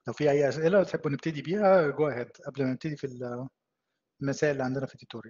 لو في اي اسئله تحبوا نبتدي بيها جو اهيد قبل ما نبتدي في المسائل اللي عندنا في التيتوريال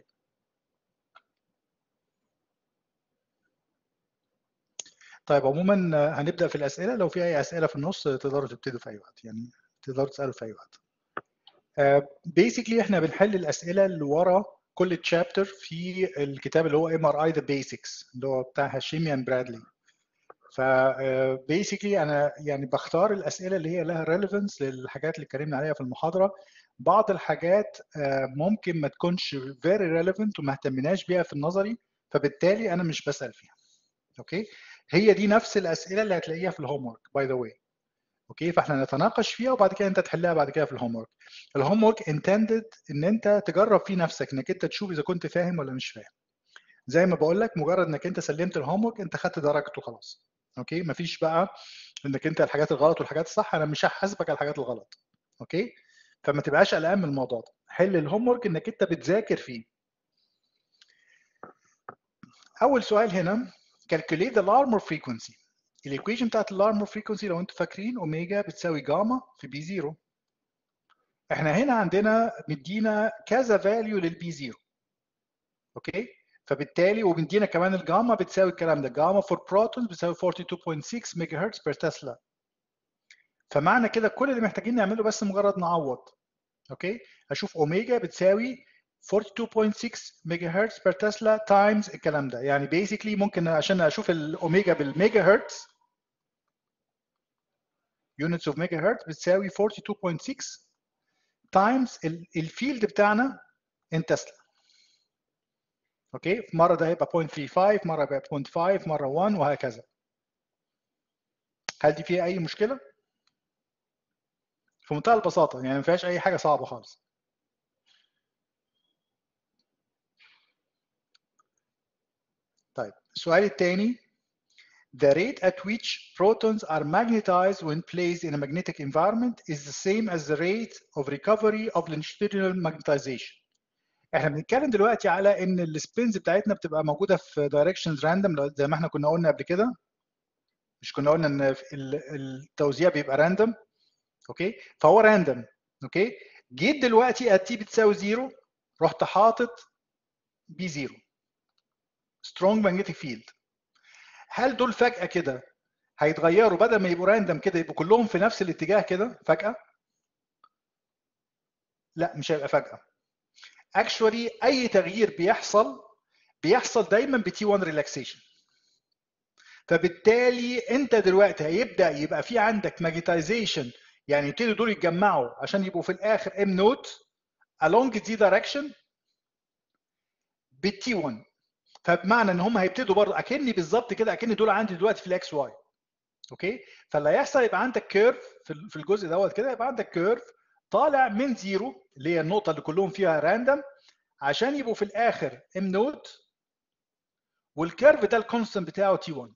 طيب عموما هنبدا في الاسئله لو في اي اسئله في النص تقدروا تبتدوا في اي وقت يعني تقدروا تسالوا في اي وقت بيسكلي احنا بنحل الاسئله اللي ورا كل تشابتر في الكتاب اللي هو ام ار اي ذا بيسكس اللي هو بتاع هاشيميان برادلي ف بيسكلي انا يعني بختار الاسئله اللي هي لها ريليفنس للحاجات اللي اتكلمنا عليها في المحاضره بعض الحاجات ممكن ما تكونش فيري ريليفنت وما اهتمناش بيها في النظري فبالتالي انا مش بسال فيها اوكي هي دي نفس الاسئله اللي هتلاقيها في الهوم ورك باي ذا واي اوكي فاحنا نتناقش فيها وبعد كده انت تحلها بعد كده في الهوم ورك الهوم ورك انتندد ان انت تجرب فيه نفسك انك انت تشوف اذا كنت فاهم ولا مش فاهم زي ما بقول لك مجرد انك انت سلمت الهوم ورك انت خدت درجته خلاص اوكي مفيش بقى انك انت الحاجات الغلط والحاجات الصح انا مش هحاسبك على الحاجات الغلط اوكي فما تبقاش قلقان من الموضوع ده حل الهوم ورك انك انت بتذاكر فيه اول سؤال هنا calculate the alarm frequency الايكويشن بتاعت الارمر فريكونسي لو انتم فاكرين اوميجا بتساوي جاما في بي 0 احنا هنا عندنا مدينا كذا فاليو للبي 0 اوكي فبالتالي ومدينا كمان الجاما بتساوي الكلام ده جاما فور بروتونز بتساوي 42.6 ميجا هرتز بير تسلا فمعنى كده كل اللي محتاجين نعمله بس مجرد نعوض اوكي هشوف اوميجا بتساوي 42.6 ميجا هرتز بير تسلا تايمز الكلام ده يعني بيسكلي ممكن عشان اشوف الاوميجا بالميجا هرتز units of megahertz بتساوي 42.6 تايمز الفيلد بتاعنا ان تسلا اوكي مره ده هيبقى 0.35 مره هيبقى 0.5 مره 1 وهكذا هل دي فيها اي مشكله في منتهى البساطه يعني ما فيهاش اي حاجه صعبه خالص طيب السؤال الثاني The rate at which protons are magnetized when placed in a magnetic environment is the same as the rate of recovery of longitudinal magnetization. احنا بنتكلم دلوقتي على ان السبينز بتاعتنا بتبقى موجوده في دايركشنز راندوم زي ما احنا كنا قلنا قبل كده مش كنا قلنا ان التوزيع بيبقى راندوم اوكي فهو راندوم اوكي جيت دلوقتي ات تي بتساوي زيرو رحت حاطط بي زيرو سترونج ماجنتيك فيلد هل دول فجأة كده هيتغيروا بدل ما يبقوا راندم كده يبقوا كلهم في نفس الاتجاه كده فجأة؟ لا مش هيبقى فجأة. اكشولي اي تغيير بيحصل بيحصل دايما بتي 1 ريلاكسيشن. فبالتالي انت دلوقتي هيبدا يبقى في عندك ماجنتايزيشن يعني يبتدوا دول يتجمعوا عشان يبقوا في الاخر ام نوت along دي دايركشن بالتي 1 فبمعنى ان هم هيبتدوا برضه اكني بالظبط كده اكن دول عندي دلوقتي في الاكس واي اوكي فاللي هيحصل يبقى عندك كيرف في الجزء دوت كده يبقى عندك كيرف طالع من زيرو اللي هي النقطه اللي كلهم فيها راندم عشان يبقوا في الاخر ام نوت والكيرف ده الكونستنت بتاعه تي 1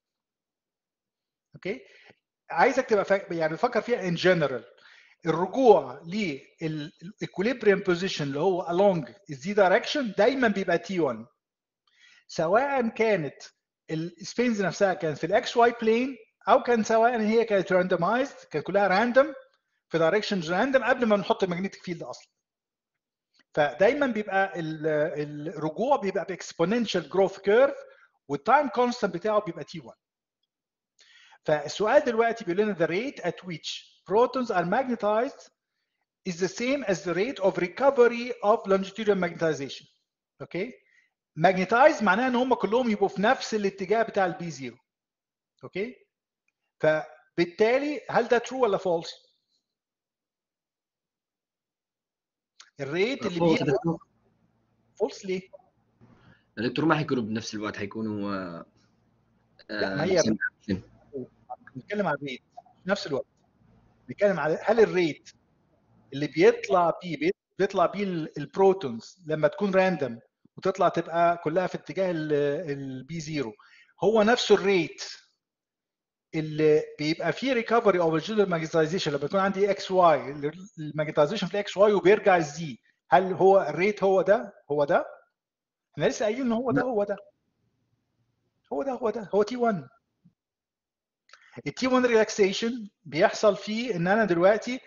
اوكي عايزك تبقى فا... يعني فكر فيها ان جنرال الرجوع للايكوليبريم بوزيشن اللي هو along الزي دايركشن دايما بيبقى تي 1 سواء كانت السبينز نفسها كانت في الاكس واي بلين او كان سواء هي كانت راندمايزد كانت كلها راندوم في دايركشنز راندوم قبل ما نحط الماجنتيك فيلد اصلا فدايما بيبقى الرجوع بيبقى باكسبوننشال جروث كيرف والتايم كونستنت بتاعه بيبقى تي 1 فالسؤال دلوقتي بيقول لنا the rate at which protons are magnetized is the same as the rate of recovery of longitudinal magnetization اوكي okay? ماجنتايز معناها ان هم كلهم يبقوا في نفس الاتجاه بتاع البي 0 اوكي فبالتالي هل ده ترو ولا فولس الريت اللي بيبقى فولس ليه الدكتور ما حيكونوا بنفس الوقت حيكونوا آه لا ما هي بنتكلم على الريت في نفس الوقت بنتكلم على هل الريت اللي بيطلع بيه بيطلع بيه البروتونز لما تكون راندوم وتطلع تبقى كلها في اتجاه البي 0 هو نفسه الريت اللي بيبقى فيه ريكفري اوف الجنرال ماجنتايزيشن لما يكون عندي اكس واي الماجنتايزيشن في الاكس واي وبيرجع الزي هل هو الريت هو ده هو ده احنا لسه قايلين ان هو ده هو ده هو ده هو ده هو تي 1 التي 1 ريلاكسيشن بيحصل فيه ان انا دلوقتي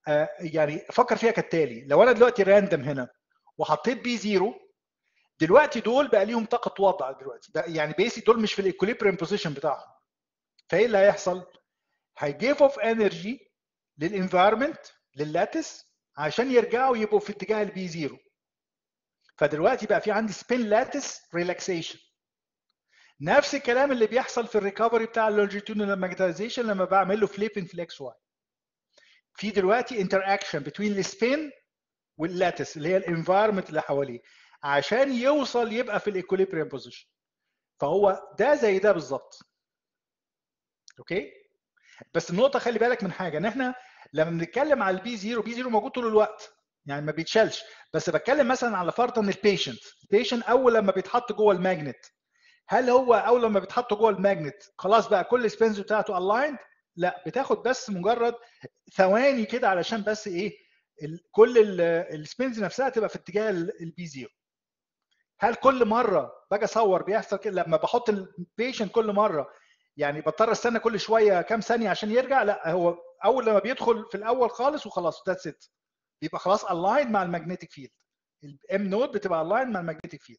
آه، يعني فكر فيها كالتالي لو انا دلوقتي راندم هنا وحطيت بي زيرو دلوقتي دول بقى ليهم طاقه وضع دلوقتي بقى يعني بيسي دول مش في الايكوليبريم بوزيشن بتاعهم فايه اللي هيحصل؟ هيجيف اوف انرجي للانفايرمنت لللاتس عشان يرجعوا يبقوا في اتجاه البي زيرو فدلوقتي بقى في عندي سبين لاتس ريلاكسيشن نفس الكلام اللي بيحصل في الريكفري بتاع اللونجيتودينال ماجنتايزيشن لما بعمل له فليبنج في الاكس واي في دلوقتي انتر اكشن بين السبين واللاتس اللي هي الانفايرمنت اللي حواليه عشان يوصل يبقى في الايكوليبريم بوزيشن فهو ده زي ده بالظبط اوكي بس النقطه خلي بالك من حاجه ان احنا لما بنتكلم على البي زيرو بي زيرو موجود طول الوقت يعني ما بيتشالش بس بتكلم مثلا على فرضا البيشنت البيشنت اول لما بيتحط جوه الماجنت هل هو اول لما بيتحط جوه الماجنت خلاص بقى كل السبينز بتاعته الايند لا بتاخد بس مجرد ثواني كده علشان بس ايه ال كل السبينز نفسها تبقى في اتجاه البي زيرو هل كل مره باجي اصور بيحصل كده لما بحط البيشنت كل مره يعني بضطر استنى كل شويه كام ثانيه عشان يرجع لا هو اول لما بيدخل في الاول خالص وخلاص ذاتس ات بيبقى خلاص الاين مع المagnetic فيلد الام نود بتبقى الاين مع المagnetic فيلد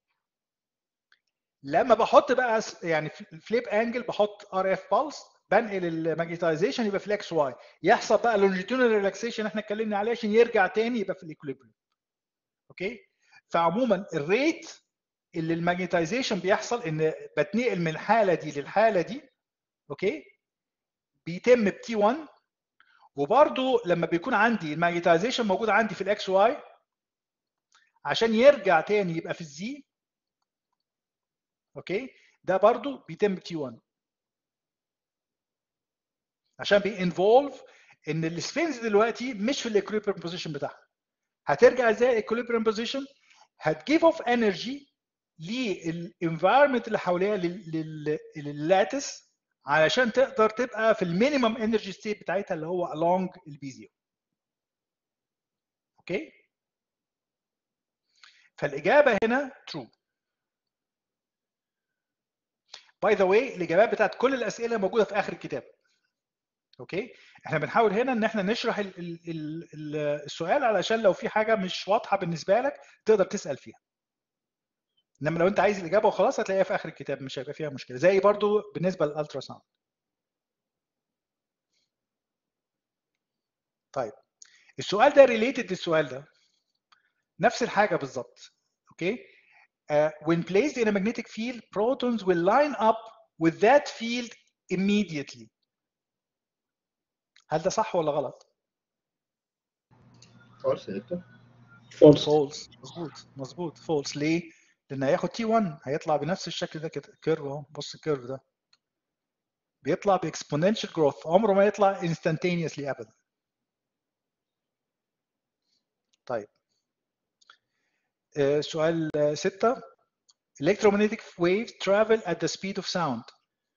لما بحط بقى يعني فليب انجل بحط ار اف بالس بنقل الماجنتايزيشن يبقى في الاكس واي يحصل بقى لونجيتودينال ريلاكسيشن احنا اتكلمنا عليه عشان يرجع تاني يبقى في الايكوليبريم اوكي فعموما الريت اللي الماجنتايزيشن بيحصل ان بتنقل من الحاله دي للحاله دي اوكي بيتم بتي 1 وبرده لما بيكون عندي الماجنتايزيشن موجود عندي في الاكس واي عشان يرجع تاني يبقى في الزي اوكي ده برضو بيتم تي 1 عشان بينفولف ان السفنز دلوقتي مش في الاكوليبريم بوزيشن بتاعها هترجع ازاي الاكوليبريم بوزيشن هتجيف اوف انرجي للانفايرمنت اللي حواليها لللاتس علشان تقدر تبقى في المينيمم انرجي ستيت بتاعتها اللي هو along البي زيرو اوكي فالاجابه هنا true باي ذا واي الاجابات بتاعت كل الاسئله موجوده في اخر الكتاب اوكي احنا بنحاول هنا ان احنا نشرح ال ال ال السؤال علشان لو في حاجه مش واضحه بالنسبه لك تقدر تسال فيها انما لو انت عايز الاجابه وخلاص هتلاقيها في اخر الكتاب مش هيبقى فيها مشكله زي برضو بالنسبه للالترا ساوند طيب السؤال ده ريليتد للسؤال ده نفس الحاجه بالظبط اوكي uh, when placed in a magnetic field protons will line up with that field immediately هل ده صح ولا غلط فولس يا دكتور فولس فولس مظبوط مظبوط فولس ليه لان هياخد تي 1 هيطلع بنفس الشكل ده كده كيرف اهو بص الكيرف ده بيطلع باكسبوننشال جروث عمره ما يطلع instantaneously ابدا طيب آه، سؤال آه، ستة electromagnetic waves travel at the speed of sound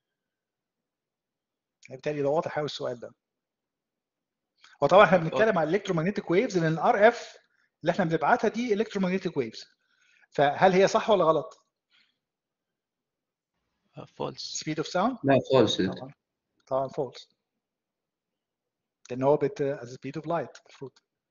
بالتالي ده واضح قوي السؤال ده وطبعا احنا بنتكلم على electromagnetic waves لان الار اف اللي احنا بنبعتها دي electromagnetic waves فهل هي صح ولا غلط؟ فولس speed of sound لا فولس يا دكتور طبعا طبعا false لان هو بت at the speed of light المفروض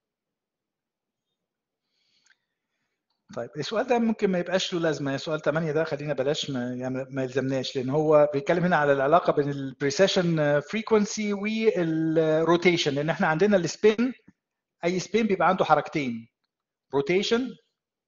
طيب السؤال ده ممكن ما يبقاش له لازمه سؤال 8 ده خلينا بلاش ما, يعني ما يلزمناش لان هو بيتكلم هنا على العلاقه بين البريسيشن فريكونسي والروتيشن لان احنا عندنا السبين اي سبين بيبقى عنده حركتين روتيشن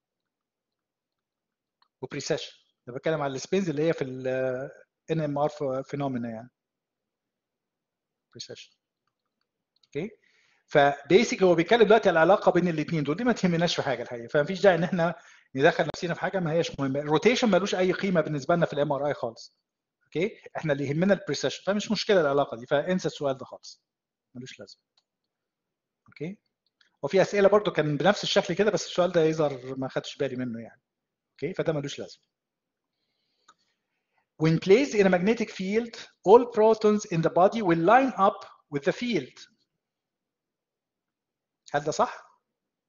وبريسيشن انا بتكلم على السبينز اللي هي في ال ام ار فينومينا يعني بريسيشن اوكي فبيسك هو بيتكلم دلوقتي على العلاقه بين الاثنين دول دي ما تهمناش في حاجه الحقيقه فمفيش داعي ان احنا ندخل نفسنا في حاجه ما هياش مهمه الروتيشن ملوش اي قيمه بالنسبه لنا في الام ار اي خالص اوكي احنا اللي يهمنا البريسيشن فمش مشكله العلاقه دي فانسى السؤال ده خالص ملوش لازمه اوكي وفي اسئله برضو كان بنفس الشكل كده بس السؤال ده يظهر ما خدتش بالي منه يعني اوكي فده ملوش لازمه When placed in a magnetic field, all protons in the body will line up with the field. هل ده صح؟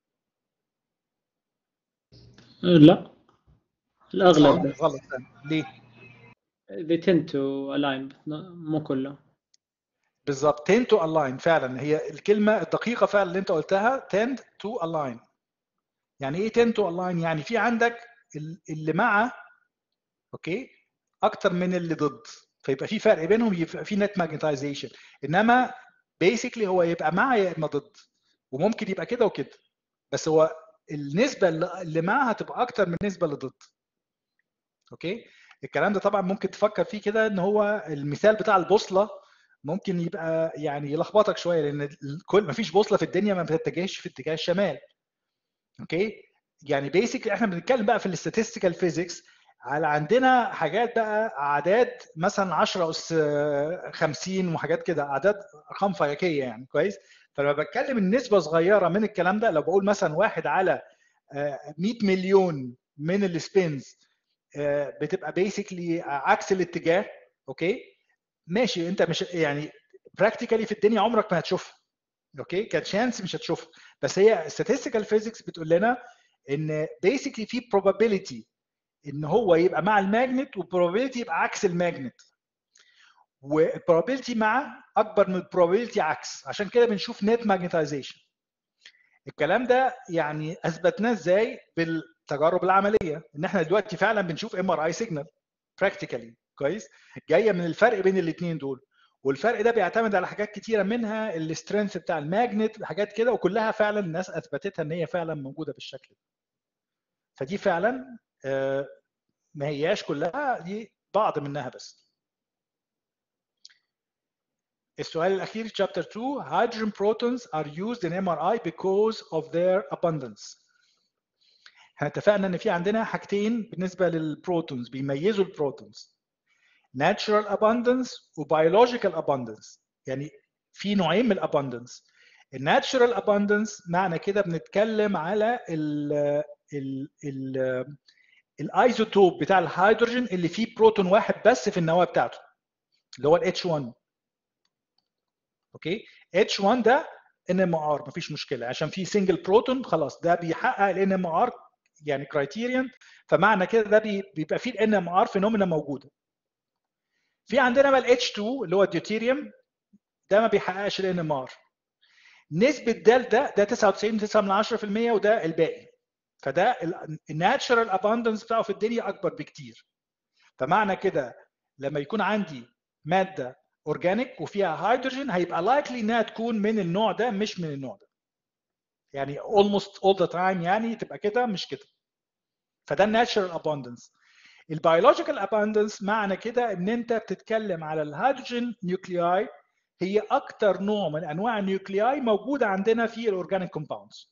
لا الاغلب غلط غلط ليه؟ they tend to align but no- مو كله بالظبط tend to align فعلا هي الكلمه الدقيقه فعلا اللي انت قلتها tend to align يعني ايه tend to align يعني في عندك ال- اللي مع اوكي اكتر من اللي ضد فيبقى في فرق بينهم يبقى في net magnetization انما basically هو يبقى مع يا اما ضد وممكن يبقى كده وكده بس هو النسبه اللي اللي معاها هتبقى اكتر من النسبه اللي ضد اوكي الكلام ده طبعا ممكن تفكر فيه كده ان هو المثال بتاع البوصله ممكن يبقى يعني يلخبطك شويه لان الكل مفيش بوصله في الدنيا ما بتتجهش في اتجاه الشمال اوكي يعني بيسك احنا بنتكلم بقى في الاستاتستيكال فيزيكس على عندنا حاجات بقى اعداد مثلا 10 اس 50 وحاجات كده اعداد ارقام فلكيه يعني كويس فلما بتكلم النسبه صغيره من الكلام ده لو بقول مثلا واحد على آه، 100 مليون من السبينز آه، بتبقى بيسكلي عكس الاتجاه اوكي ماشي انت مش يعني براكتيكالي في الدنيا عمرك ما هتشوفها اوكي كتشانس مش هتشوفها بس هي statistical physics بتقول لنا ان basically في probability ان هو يبقى مع الماجنت وprobability يبقى عكس الماجنت والprobability مع اكبر من probability عكس عشان كده بنشوف net magnetization الكلام ده يعني اثبتناه ازاي بالتجارب العمليه ان احنا دلوقتي فعلا بنشوف ام ار اي سيجنال براكتيكالي كويس جايه من الفرق بين الاثنين دول والفرق ده بيعتمد على حاجات كتيره منها السترينث بتاع الماجنت حاجات كده وكلها فعلا الناس اثبتتها ان هي فعلا موجوده بالشكل ده فدي فعلا آه، ما هياش كلها دي بعض منها بس السؤال الاخير chapter 2 hydrogen protons are used in MRI because of their abundance احنا اتفقنا ان في عندنا حاجتين بالنسبه للبروتونز بيميزوا البروتونز natural abundance وbiological abundance يعني في نوعين من الاباندنس الناتشرال abundance معنى كده بنتكلم على ال ال ال الايزوتوب بتاع الهيدروجين اللي فيه بروتون واحد بس في النواه بتاعته اللي هو ال H1 اوكي H1 ده ان ام ار مفيش مشكله عشان في سنجل بروتون خلاص ده بيحقق الان ام ار يعني كرايتيريان فمعنى كده ده بي- بيبقى فيه الان ام ار فينومينا موجوده في عندنا بقى الاتش 2 اللي هو الديوتيريوم ده ما بيحققش الان ام ار نسبه ده ده ده 99.9% وده الباقي فده الناتشرال اباندنس بتاعه في الدنيا اكبر بكتير فمعنى كده لما يكون عندي ماده اورجانيك وفيها هيدروجين هيبقى لايكلي انها تكون من النوع ده مش من النوع ده يعني almost all the time يعني تبقى كده مش كده فده الناتشرال اباندنس البيولوجيكال اباندنس معنى كده ان انت بتتكلم على الهيدروجين نيوكلياي هي اكتر نوع من انواع النيوكلياي موجوده عندنا في الاورجانيك كومباوندز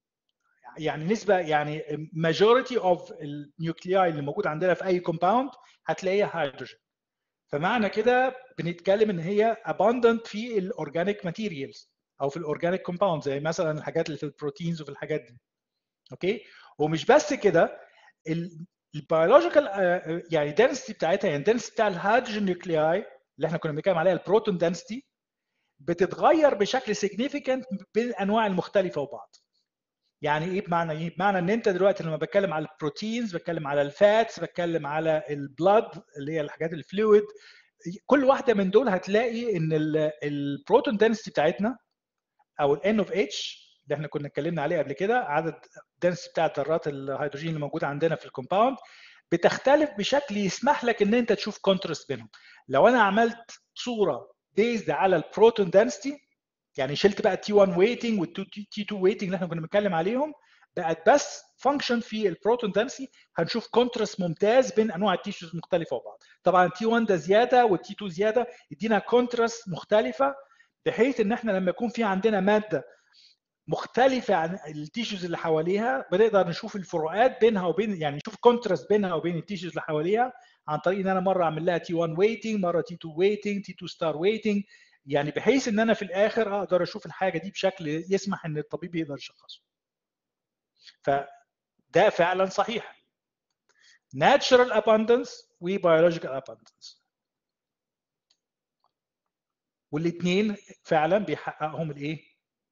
يعني نسبه يعني majority of النيوكلياي اللي موجود عندنا في اي كومباوند هتلاقيها هيدروجين فمعنى كده بنتكلم ان هي abundant في الاورجانيك ماتيريالز او في الاورجانيك كومباوند زي مثلا الحاجات اللي في البروتينز وفي الحاجات دي اوكي ومش بس كده البيولوجيكال يعني الدنسيتي بتاعتها يعني الدنسيتي بتاع الهيدروجين نيوكلياي اللي احنا كنا بنتكلم عليها البروتون دنسيتي بتتغير بشكل significant بين الانواع المختلفه وبعض يعني ايه بمعنى ايه بمعنى ان انت دلوقتي لما بتكلم على البروتينز بتكلم على الفاتس بتكلم على البلاد اللي هي الحاجات الفلويد كل واحده من دول هتلاقي ان البروتون دنسيتي بتاعتنا او الان اوف اتش اللي احنا كنا اتكلمنا عليه قبل كده عدد الدنسيتي بتاع ذرات الهيدروجين اللي موجوده عندنا في الكومباوند بتختلف بشكل يسمح لك ان انت تشوف كونتراست بينهم لو انا عملت صوره بيزد على البروتون دنسيتي يعني شلت بقى تي 1 ويتنج والتي 2 ويتنج اللي احنا كنا بنتكلم عليهم بقت بس فانكشن في البروتون دنسي هنشوف كونتراست ممتاز بين انواع التيشوز المختلفه وبعض طبعا تي 1 ده زياده والتي 2 زياده يدينا كونتراست مختلفه بحيث ان احنا لما يكون في عندنا ماده مختلفه عن التيشوز اللي حواليها بنقدر نشوف الفروقات بينها وبين يعني نشوف كونتراست بينها وبين التيشوز اللي حواليها عن طريق ان انا مره اعمل لها تي 1 ويتنج مره تي 2 ويتنج تي 2 ستار ويتنج يعني بحيث ان انا في الاخر اقدر اشوف الحاجه دي بشكل يسمح ان الطبيب يقدر يشخصه فده فعلا صحيح natural abundance و biological abundance والاثنين فعلا بيحققهم الايه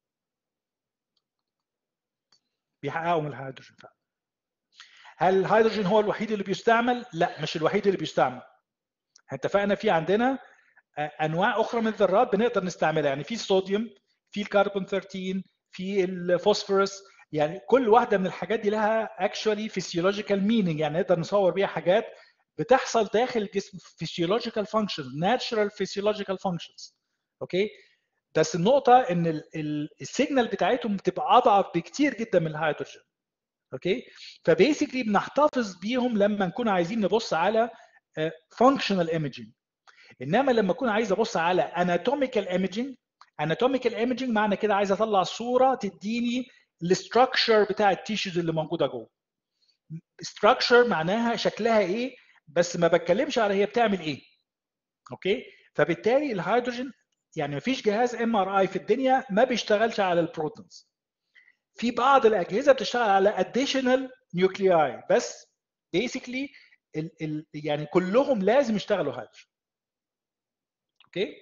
بيحققهم الهيدروجين فعلا هل الهيدروجين هو الوحيد اللي بيستعمل لا مش الوحيد اللي بيستعمل اتفقنا في عندنا انواع اخرى من الذرات بنقدر نستعملها يعني في الصوديوم في الكربون 13 في الفوسفورس يعني كل واحده من الحاجات دي لها اكشولي فيسيولوجيكال مينينج يعني نقدر نصور بيها حاجات بتحصل داخل الجسم فيسيولوجيكال فانكشنز ناتشرال فيسيولوجيكال فانكشنز اوكي بس النقطه ان السيجنال بتاعتهم بتبقى اضعف بكتير جدا من الهيدروجين اوكي فبيسكلي بنحتفظ بيهم لما نكون عايزين نبص على فانكشنال ايمجينج انما لما اكون عايز ابص على اناتوميكال ايمجينج اناتوميكال ايمجينج معنى كده عايز اطلع صوره تديني الاستراكشر بتاع التيشوز اللي موجوده جوه استراكشر معناها شكلها ايه بس ما بتكلمش على هي بتعمل ايه اوكي فبالتالي الهيدروجين يعني مفيش جهاز ام ار اي في الدنيا ما بيشتغلش على البروتونز في بعض الاجهزه بتشتغل على اديشنال نيوكلياي بس بيسكلي ال ال يعني كلهم لازم يشتغلوا هيدروجين اوكي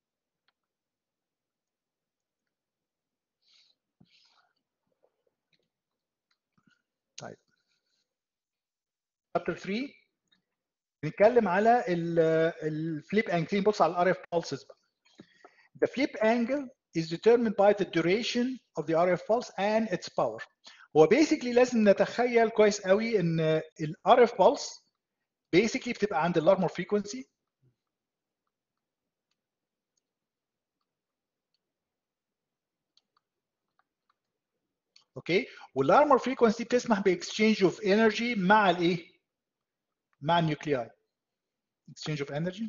طيب chapter 3 بنتكلم على الفليب انجل نبص على الار اف pulses بقى The flip angle is determined by the duration of the RF pulse and its power. هو basically لازم نتخيل كويس قوي ان ال RF pulse basically بتبقى عند الارمور frequency اوكي والارمور فريكونسي بتسمح باكسشينج اوف انرجي مع الايه؟ مع النيوكلياي exchange of energy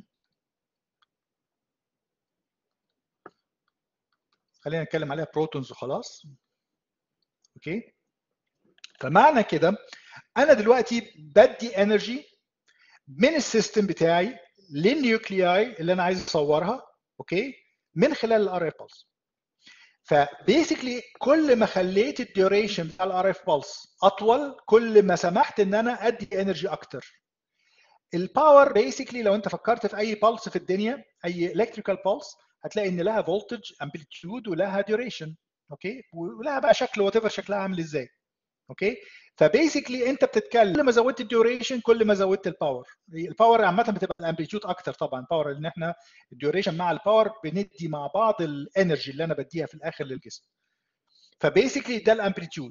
خلينا نتكلم عليها بروتونز وخلاص اوكي فمعنى كده انا دلوقتي بدي انرجي من السيستم بتاعي للنيوكلياي اللي انا عايز اصورها اوكي من خلال الار اف بلس فبيسكلي كل ما خليت الديوريشن بتاع الار اف بلس اطول كل ما سمحت ان انا ادي انرجي اكتر الباور بيسكلي لو انت فكرت في اي بلس في الدنيا اي الكتريكال بلس هتلاقي ان لها فولتج امبليتيود ولها ديوريشن اوكي ولها بقى شكل وات ايفر شكلها عامل ازاي اوكي فبيسكلي انت بتتكلم كل ما زودت الديوريشن كل ما زودت الباور الباور عامه بتبقى الامبليتيود اكتر طبعا باور ان احنا الديوريشن مع الباور بندي مع بعض الانرجي اللي انا بديها في الاخر للجسم فبيسكلي ده الامبليتيود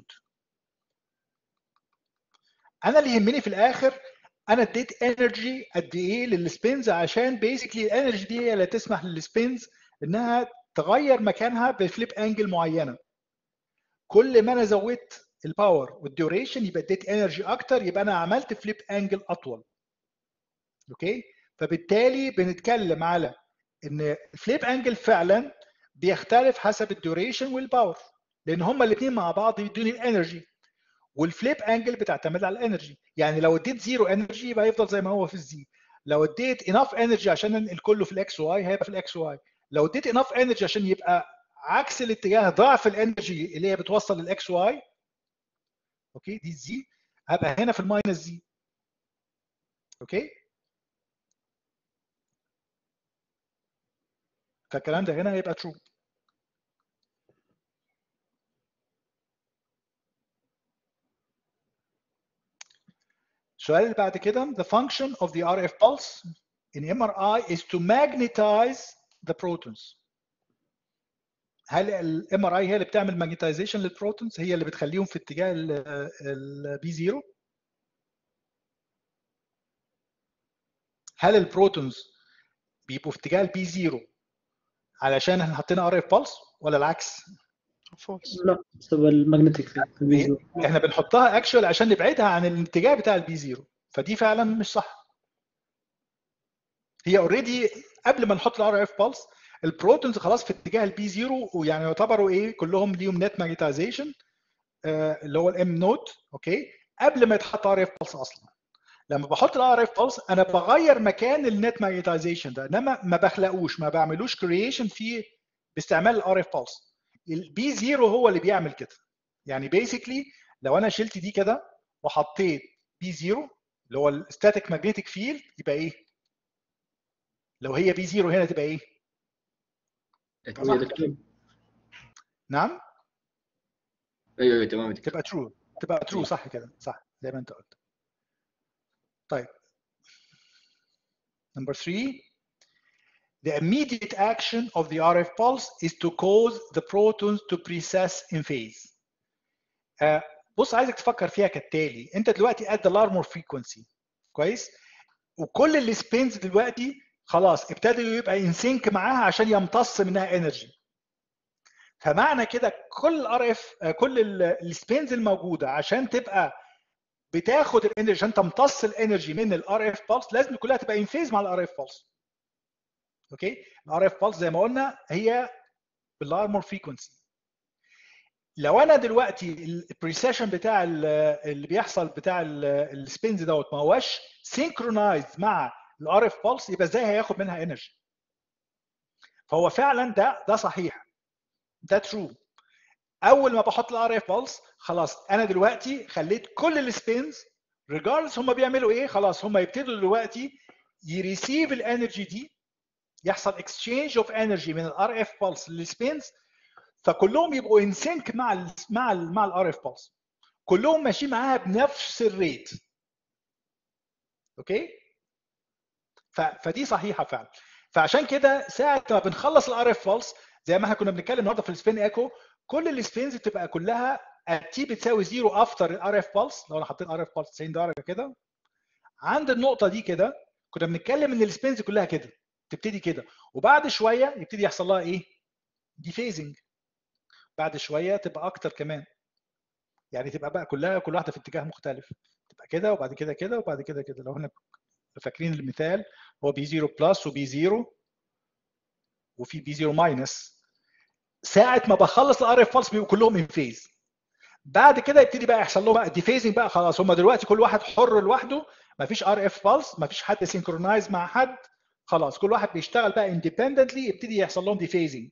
انا اللي يهمني في الاخر انا اديت انرجي قد ايه للسبينز عشان بيسكلي الانرجي دي هي اللي تسمح للسبينز انها تغير مكانها بفليب انجل معينه كل ما انا زودت الباور والديوريشن يبقى اديت انرجي اكتر يبقى انا عملت فليب انجل اطول اوكي فبالتالي بنتكلم على ان الفليب انجل فعلا بيختلف حسب الديوريشن والباور لان هما الاثنين مع بعض بيدوني الانرجي والفليب انجل بتعتمد على الانرجي يعني لو اديت زيرو انرجي يبقى يفضل زي ما هو في الزي لو اديت اناف انرجي عشان انقل كله في الاكس واي هيبقى في الاكس واي لو اديت اناف انرجي عشان يبقى عكس الاتجاه ضعف الانرجي اللي هي بتوصل للاكس واي اوكي دي الزي هبقى هنا في الماينس زي اوكي فالكلام ده هنا هيبقى ترو السؤال اللي بعد كده the function of the RF pulse in MRI is to magnetize the protons هل الام ار اي هي اللي بتعمل ماجنتايزيشن للبروتونز هي اللي بتخليهم في اتجاه البي 0 هل البروتونز بيبقوا في اتجاه البي 0 علشان احنا حطينا ار اف بلس ولا العكس؟ فولس لا بسبب المagnetic field الفيزيو احنا بنحطها اكشوال عشان نبعدها عن الاتجاه بتاع البي 0 فدي فعلا مش صح هي اوريدي قبل ما نحط الار اف بلس البروتونز خلاص في اتجاه البي 0 ويعني يعتبروا ايه كلهم ليهم نت ماجنتايزيشن اللي هو الام نوت اوكي قبل ما يتحط ار اف بلس اصلا لما بحط الار اف بلس انا بغير مكان النت ماجنتايزيشن ده انما ما بخلقوش ما بعملوش كرييشن فيه باستعمال الار اف بلس البي 0 هو اللي بيعمل كده يعني بيسكلي لو انا شلت دي كده وحطيت بي 0 اللي هو الستاتيك ماجنتيك فيلد يبقى ايه لو هي بي 0 هنا تبقى ايه يا دكتور نعم ايوه ايوه تمام يا دكتور تبقى ترو تبقى ترو صح كده صح زي ما انت قلت طيب نمبر 3 the immediate action of the RF pulse is to cause the protons to precess in phase. آه، بص عايزك تفكر فيها كالتالي انت دلوقتي at the alarm frequency كويس وكل السبينز دلوقتي خلاص ابتدوا يبقى ان سينك معاها عشان يمتص منها انرجي فمعنى كده كل الار اف كل السبينز الموجوده عشان تبقى بتاخد الانرجي عشان تمتص الانرجي من الار اف بالس لازم كلها تبقى ان فيز مع الار اف بالس اوكي الار اف بالس زي ما قلنا هي بالارمور فريكونسي لو انا دلوقتي البريسيشن بتاع ال- اللي بيحصل بتاع السبينز دوت ما هوش سينكرونايز مع الار اف بالس يبقى ازاي هياخد منها انرجي فهو فعلا ده ده صحيح ده ترو اول ما بحط الار اف بالس خلاص انا دلوقتي خليت كل السبينز ريجاردلس هم بيعملوا ايه خلاص هم يبتدوا دلوقتي يريسيف الانرجي دي يحصل اكسشينج اوف انرجي من الار اف بالس للسبينز فكلهم يبقوا ان سينك مع ال مع ال مع الار اف بالس كلهم ماشيين معاها بنفس الريت اوكي ف... فدي صحيحه فعلا فعشان كده ساعه ما بنخلص الار اف بالس زي ما احنا كنا بنتكلم النهارده في السبين ايكو كل السبينز بتبقى كلها تي بتساوي زيرو افتر الار اف بالس لو انا حطيت ار اف بالس 90 درجه كده عند النقطه دي كده كنا بنتكلم ان السبينز كلها كده تبتدي كده وبعد شويه يبتدي يحصل لها ايه؟ دي فيزنج بعد شويه تبقى اكتر كمان يعني تبقى بقى كلها كل واحده في اتجاه مختلف تبقى كده وبعد كده كده وبعد كده كده لو احنا فاكرين المثال هو بي 0 بلس وبي 0 وفي بي 0 ماينس ساعه ما بخلص الار اف بالس بيبقوا كلهم ان فيز بعد كده يبتدي بقى يحصل له بقى ديفيزنج بقى خلاص هم دلوقتي كل واحد حر لوحده مفيش ار اف بالس مفيش حد سينكرونايز مع حد خلاص كل واحد بيشتغل بقى اندبندنتلي يبتدي يحصل لهم ديفيزنج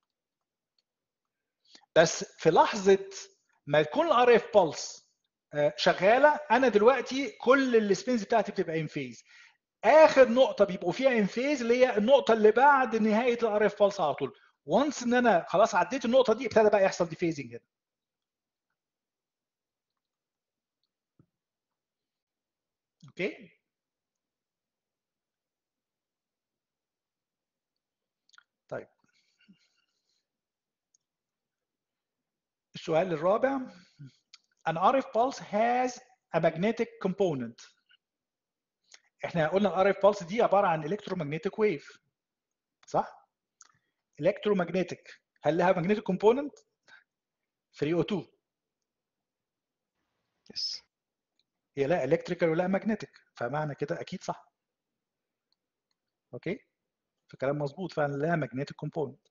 بس في لحظه ما يكون الار اف بالس شغاله انا دلوقتي كل السبينز بتاعتي بتبقى ان فيز اخر نقطه بيبقوا فيها ان فيز اللي هي النقطه اللي بعد نهايه الار اف بالس على طول وانس ان انا خلاص عديت النقطه دي ابتدى بقى يحصل ديفيزنج هنا اوكي طيب السؤال الرابع an RF pulse has a magnetic component احنا قلنا ال RF pulse دي عباره عن electromagnetic wave صح electromagnetic هل لها magnetic component 3O2 يس هي لا electrical ولا magnetic فمعنى كده اكيد صح اوكي فكلام مظبوط فعلا لها magnetic component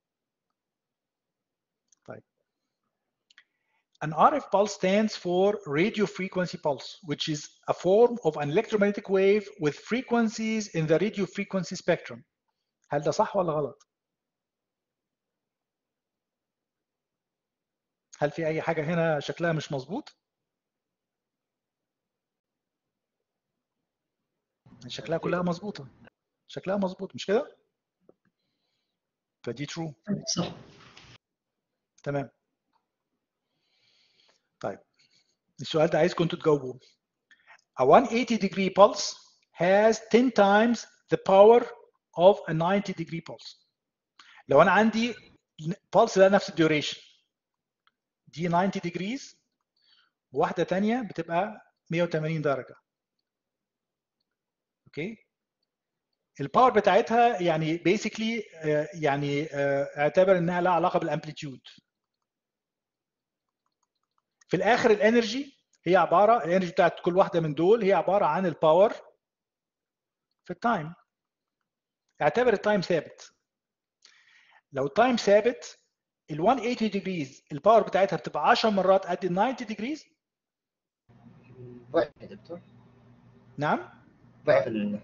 طيب An RF pulse stands for radio frequency pulse, which is a form of an electromagnetic wave with frequencies in the radio frequency spectrum. هل ده صح ولا غلط؟ هل في أي حاجة هنا شكلها مش مظبوط؟ شكلها كلها مظبوطة. شكلها مظبوط مش كده؟ فدي true. صح تمام. طيب السؤال ده عايزكم انتوا تجاوبوه. A 180 degree pulse has 10 times the power of a 90 degree pulse. لو انا عندي pulse ده نفس الديوريشن دي 90 degrees وواحده ثانيه بتبقى 180 درجه. اوكي؟ الباور بتاعتها يعني بيسكلي يعني آه، اعتبر انها لها علاقه بالامبليتيود. في الاخر الانرجي هي عباره الانرجي بتاعت كل واحده من دول هي عباره عن الباور في التايم اعتبر التايم ثابت لو التايم ثابت ال 180 ديجريز الباور بتاعتها بتبقى 10 مرات قد ال 90 ديجريز ضعف يا دكتور نعم ضعف ال...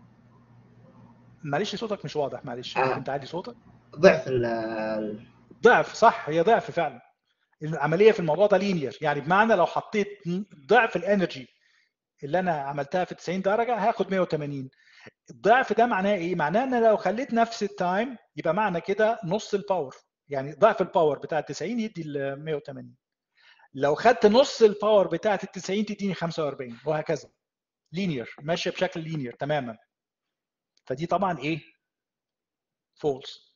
معلش صوتك مش واضح معلش آه. انت عادي صوتك ضعف ال... ال- ضعف صح هي ضعف فعلا العمليه في الموضوع ده لينير يعني بمعنى لو حطيت ضعف الانرجي اللي انا عملتها في 90 درجه هاخد 180 الضعف ده معناه ايه؟ معناه ان لو خليت نفس التايم يبقى معنى كده نص الباور يعني ضعف الباور بتاع ال 90 يدي ال 180 لو خدت نص الباور بتاعت ال 90 تديني 45 وهكذا لينير ماشيه بشكل لينير تماما فدي طبعا ايه؟ false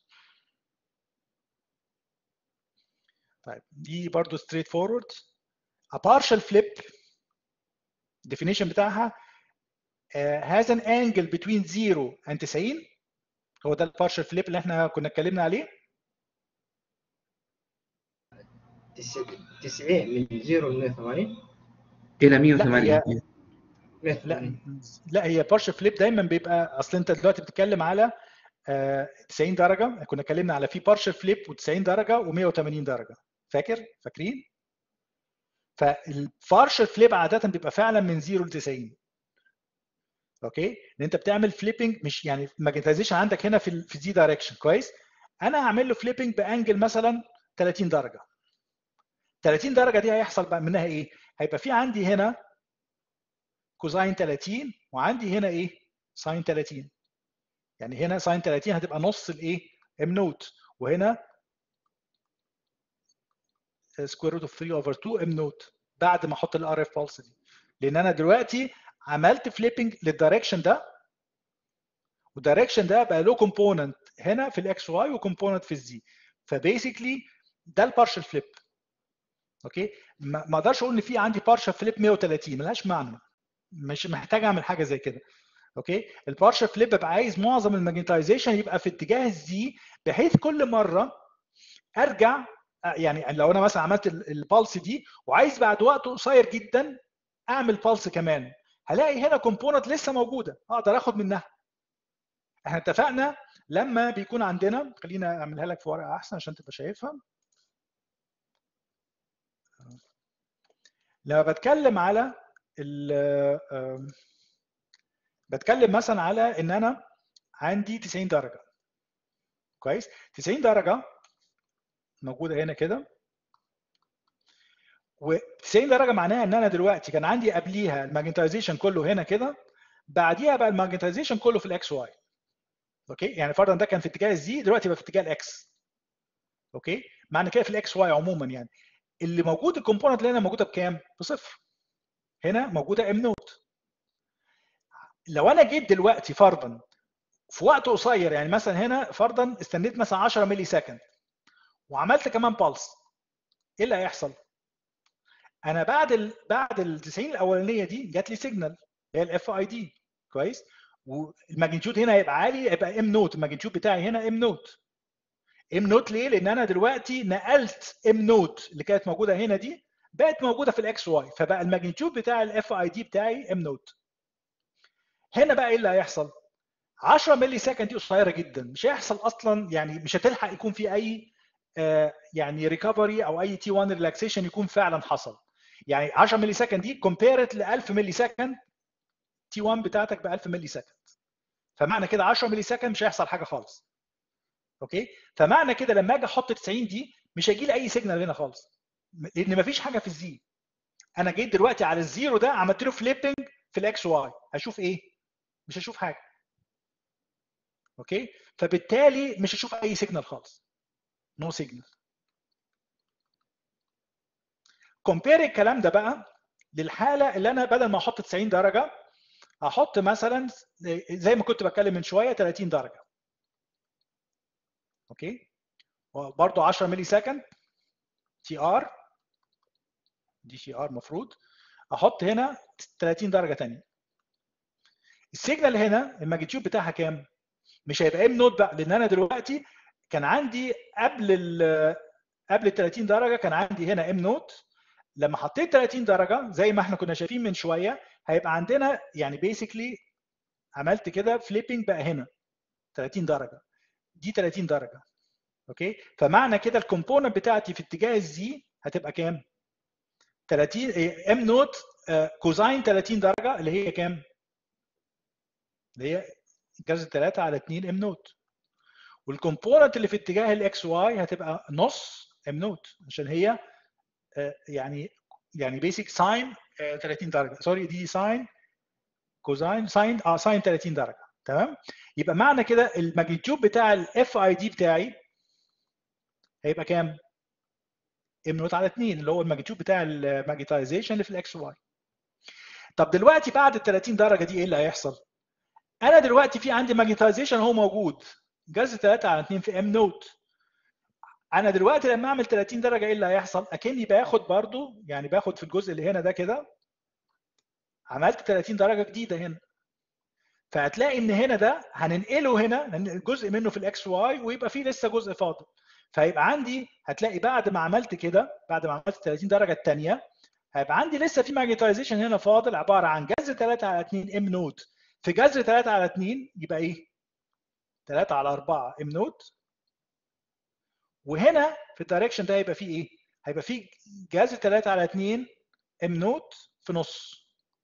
طيب دي برضو straight forward a partial flip definition بتاعها uh, has an angle between 0 and 90 هو ده البارشال فليب اللي احنا كنا اتكلمنا عليه تس- 90 من 0 ل 180 الى لا 180 هي 180 لا لا هي بارشال فليب دايما بيبقى اصل انت دلوقتي بتتكلم على آه، 90 درجه كنا اتكلمنا على في بارشال فليب و90 درجه و180 درجه فاكر فاكرين فالبارشال فليب عاده بيبقى فعلا من 0 ل 90 اوكي ان انت بتعمل فليبنج مش يعني الماجنتايزيشن عندك هنا في ال في دي دايركشن كويس انا هعمل له فليبنج بانجل مثلا 30 درجه 30 درجه دي هيحصل بقى منها ايه هيبقى في عندي هنا كوزاين 30 وعندي هنا ايه ساين 30 يعني هنا ساين 30 هتبقى نص الايه ام نوت وهنا سكوير روت اوف 3 اوفر 2 ام نوت بعد ما احط الار اف بالس دي لان انا دلوقتي عملت فليبنج للدايركشن ده والدايركشن ده بقى له كومبوننت هنا في الاكس واي وكومبوننت في الزي فبيسكلي ده البارشل فليب اوكي ما ما اقدرش اقول ان في عندي بارشل فليب 130 ملهاش معنى مش محتاج اعمل حاجه زي كده اوكي البارشل فليب ببقى عايز معظم الماجنتايزيشن يبقى في اتجاه الزي بحيث كل مره ارجع يعني لو انا مثلا عملت البالس دي وعايز بعد وقت قصير جدا اعمل بالس كمان هلاقي هنا كومبوننت لسه موجوده اقدر اخد منها احنا اتفقنا لما بيكون عندنا خلينا اعملها لك في ورقه احسن عشان تبقى شايفها لما بتكلم على ال آم، بتكلم مثلا على ان انا عندي 90 درجه كويس 90 درجه موجوده هنا كده و90 درجه معناها ان انا دلوقتي كان عندي قبليها الماجنتايزيشن كله هنا كده بعديها بقى الماجنتايزيشن كله في الاكس واي اوكي يعني فرضا ده كان في اتجاه الزي دلوقتي بقى في اتجاه الاكس اوكي معنى كده في الاكس واي عموما يعني اللي موجود الكومبوننت اللي هنا موجوده بكام؟ بصفر هنا موجوده ام نوت لو انا جيت دلوقتي فرضا في وقت قصير يعني مثلا هنا فرضا استنيت مثلا 10 ملي سكند وعملت كمان بالس ايه اللي هيحصل؟ انا بعد ال بعد ال 90 الاولانيه دي جات لي سيجنال هي الاف اي دي كويس والماجنتيود هنا هيبقى عالي هيبقى ام نوت الماجنتيود بتاعي هنا ام نوت ام نوت ليه؟ لان انا دلوقتي نقلت ام نوت اللي كانت موجوده هنا دي بقت موجوده في الاكس واي فبقى الماجنتيود بتاع الاف اي دي بتاعي ام نوت هنا بقى ايه اللي هيحصل 10 ملي سكند دي قصيره جدا مش هيحصل اصلا يعني مش هتلحق يكون في اي آه، يعني ريكفري او اي تي 1 ريلاكسيشن يكون فعلا حصل يعني 10 ملي سكند دي كومبيرت ل 1000 ملي سكند تي 1 بتاعتك ب 1000 ملي سكند فمعنى كده 10 ملي سكند مش هيحصل حاجه خالص اوكي فمعنى كده لما اجي احط 90 دي مش هيجي لي اي سيجنال هنا خالص لان مفيش حاجه في الزي انا جيت دلوقتي على الزيرو ده عملت له فليبنج في الاكس واي هشوف ايه مش هشوف حاجه اوكي فبالتالي مش هشوف اي سيجنال خالص نو سيجنال كومبير الكلام ده بقى للحاله اللي انا بدل ما احط 90 درجه احط مثلا زي ما كنت بتكلم من شويه 30 درجه اوكي برضه 10 ملي سكند تي ار دي تي ار المفروض احط هنا 30 درجه ثانيه السيجنال هنا الماجنتيود بتاعها كام مش هيبقى ام نوت بقى لان انا دلوقتي كان عندي قبل ال قبل ال 30 درجه كان عندي هنا ام نوت لما حطيت 30 درجه زي ما احنا كنا شايفين من شويه هيبقى عندنا يعني بيسكلي عملت كده فليبنج بقى هنا 30 درجه دي 30 درجه اوكي فمعنى كده الكومبوننت بتاعتي في اتجاه الزي هتبقى كام 30 ام نوت كوزاين 30 درجه اللي هي كام اللي هي جذر 3 على 2 ام نوت والكومبوننت اللي في اتجاه الاكس واي هتبقى نص ام نوت عشان هي آه، يعني يعني بيسك ساين 30 درجه سوري دي ساين كوزاين ساين اه ساين 30 درجه تمام يبقى معنى كده الماجنتيود بتاع الاف اي دي بتاعي هيبقى كام؟ ام نوت على 2 اللي هو الماجنتيود بتاع الماجنتايزيشن اللي في الاكس واي طب دلوقتي بعد ال 30 درجه دي ايه اللي هيحصل؟ انا دلوقتي في عندي ماجنتايزيشن هو موجود جذر 3 على 2 في ام نوت انا دلوقتي لما اعمل 30 درجه ايه اللي هيحصل اكني باخد برضو يعني باخد في الجزء اللي هنا ده كده عملت 30 درجه جديده هنا فهتلاقي ان هنا ده هننقله هنا لان جزء منه في الاكس واي ويبقى فيه لسه جزء فاضل فيبقى عندي هتلاقي بعد ما عملت كده بعد ما عملت 30 درجه الثانيه هيبقى عندي لسه في ماجنتايزيشن هنا فاضل عباره عن جذر 3 على 2 ام نوت في جذر 3 على 2 يبقى ايه 3 على 4 ام نوت وهنا في الدايركشن ده هيبقى فيه ايه هيبقى فيه جذر 3 على 2 ام نوت في نص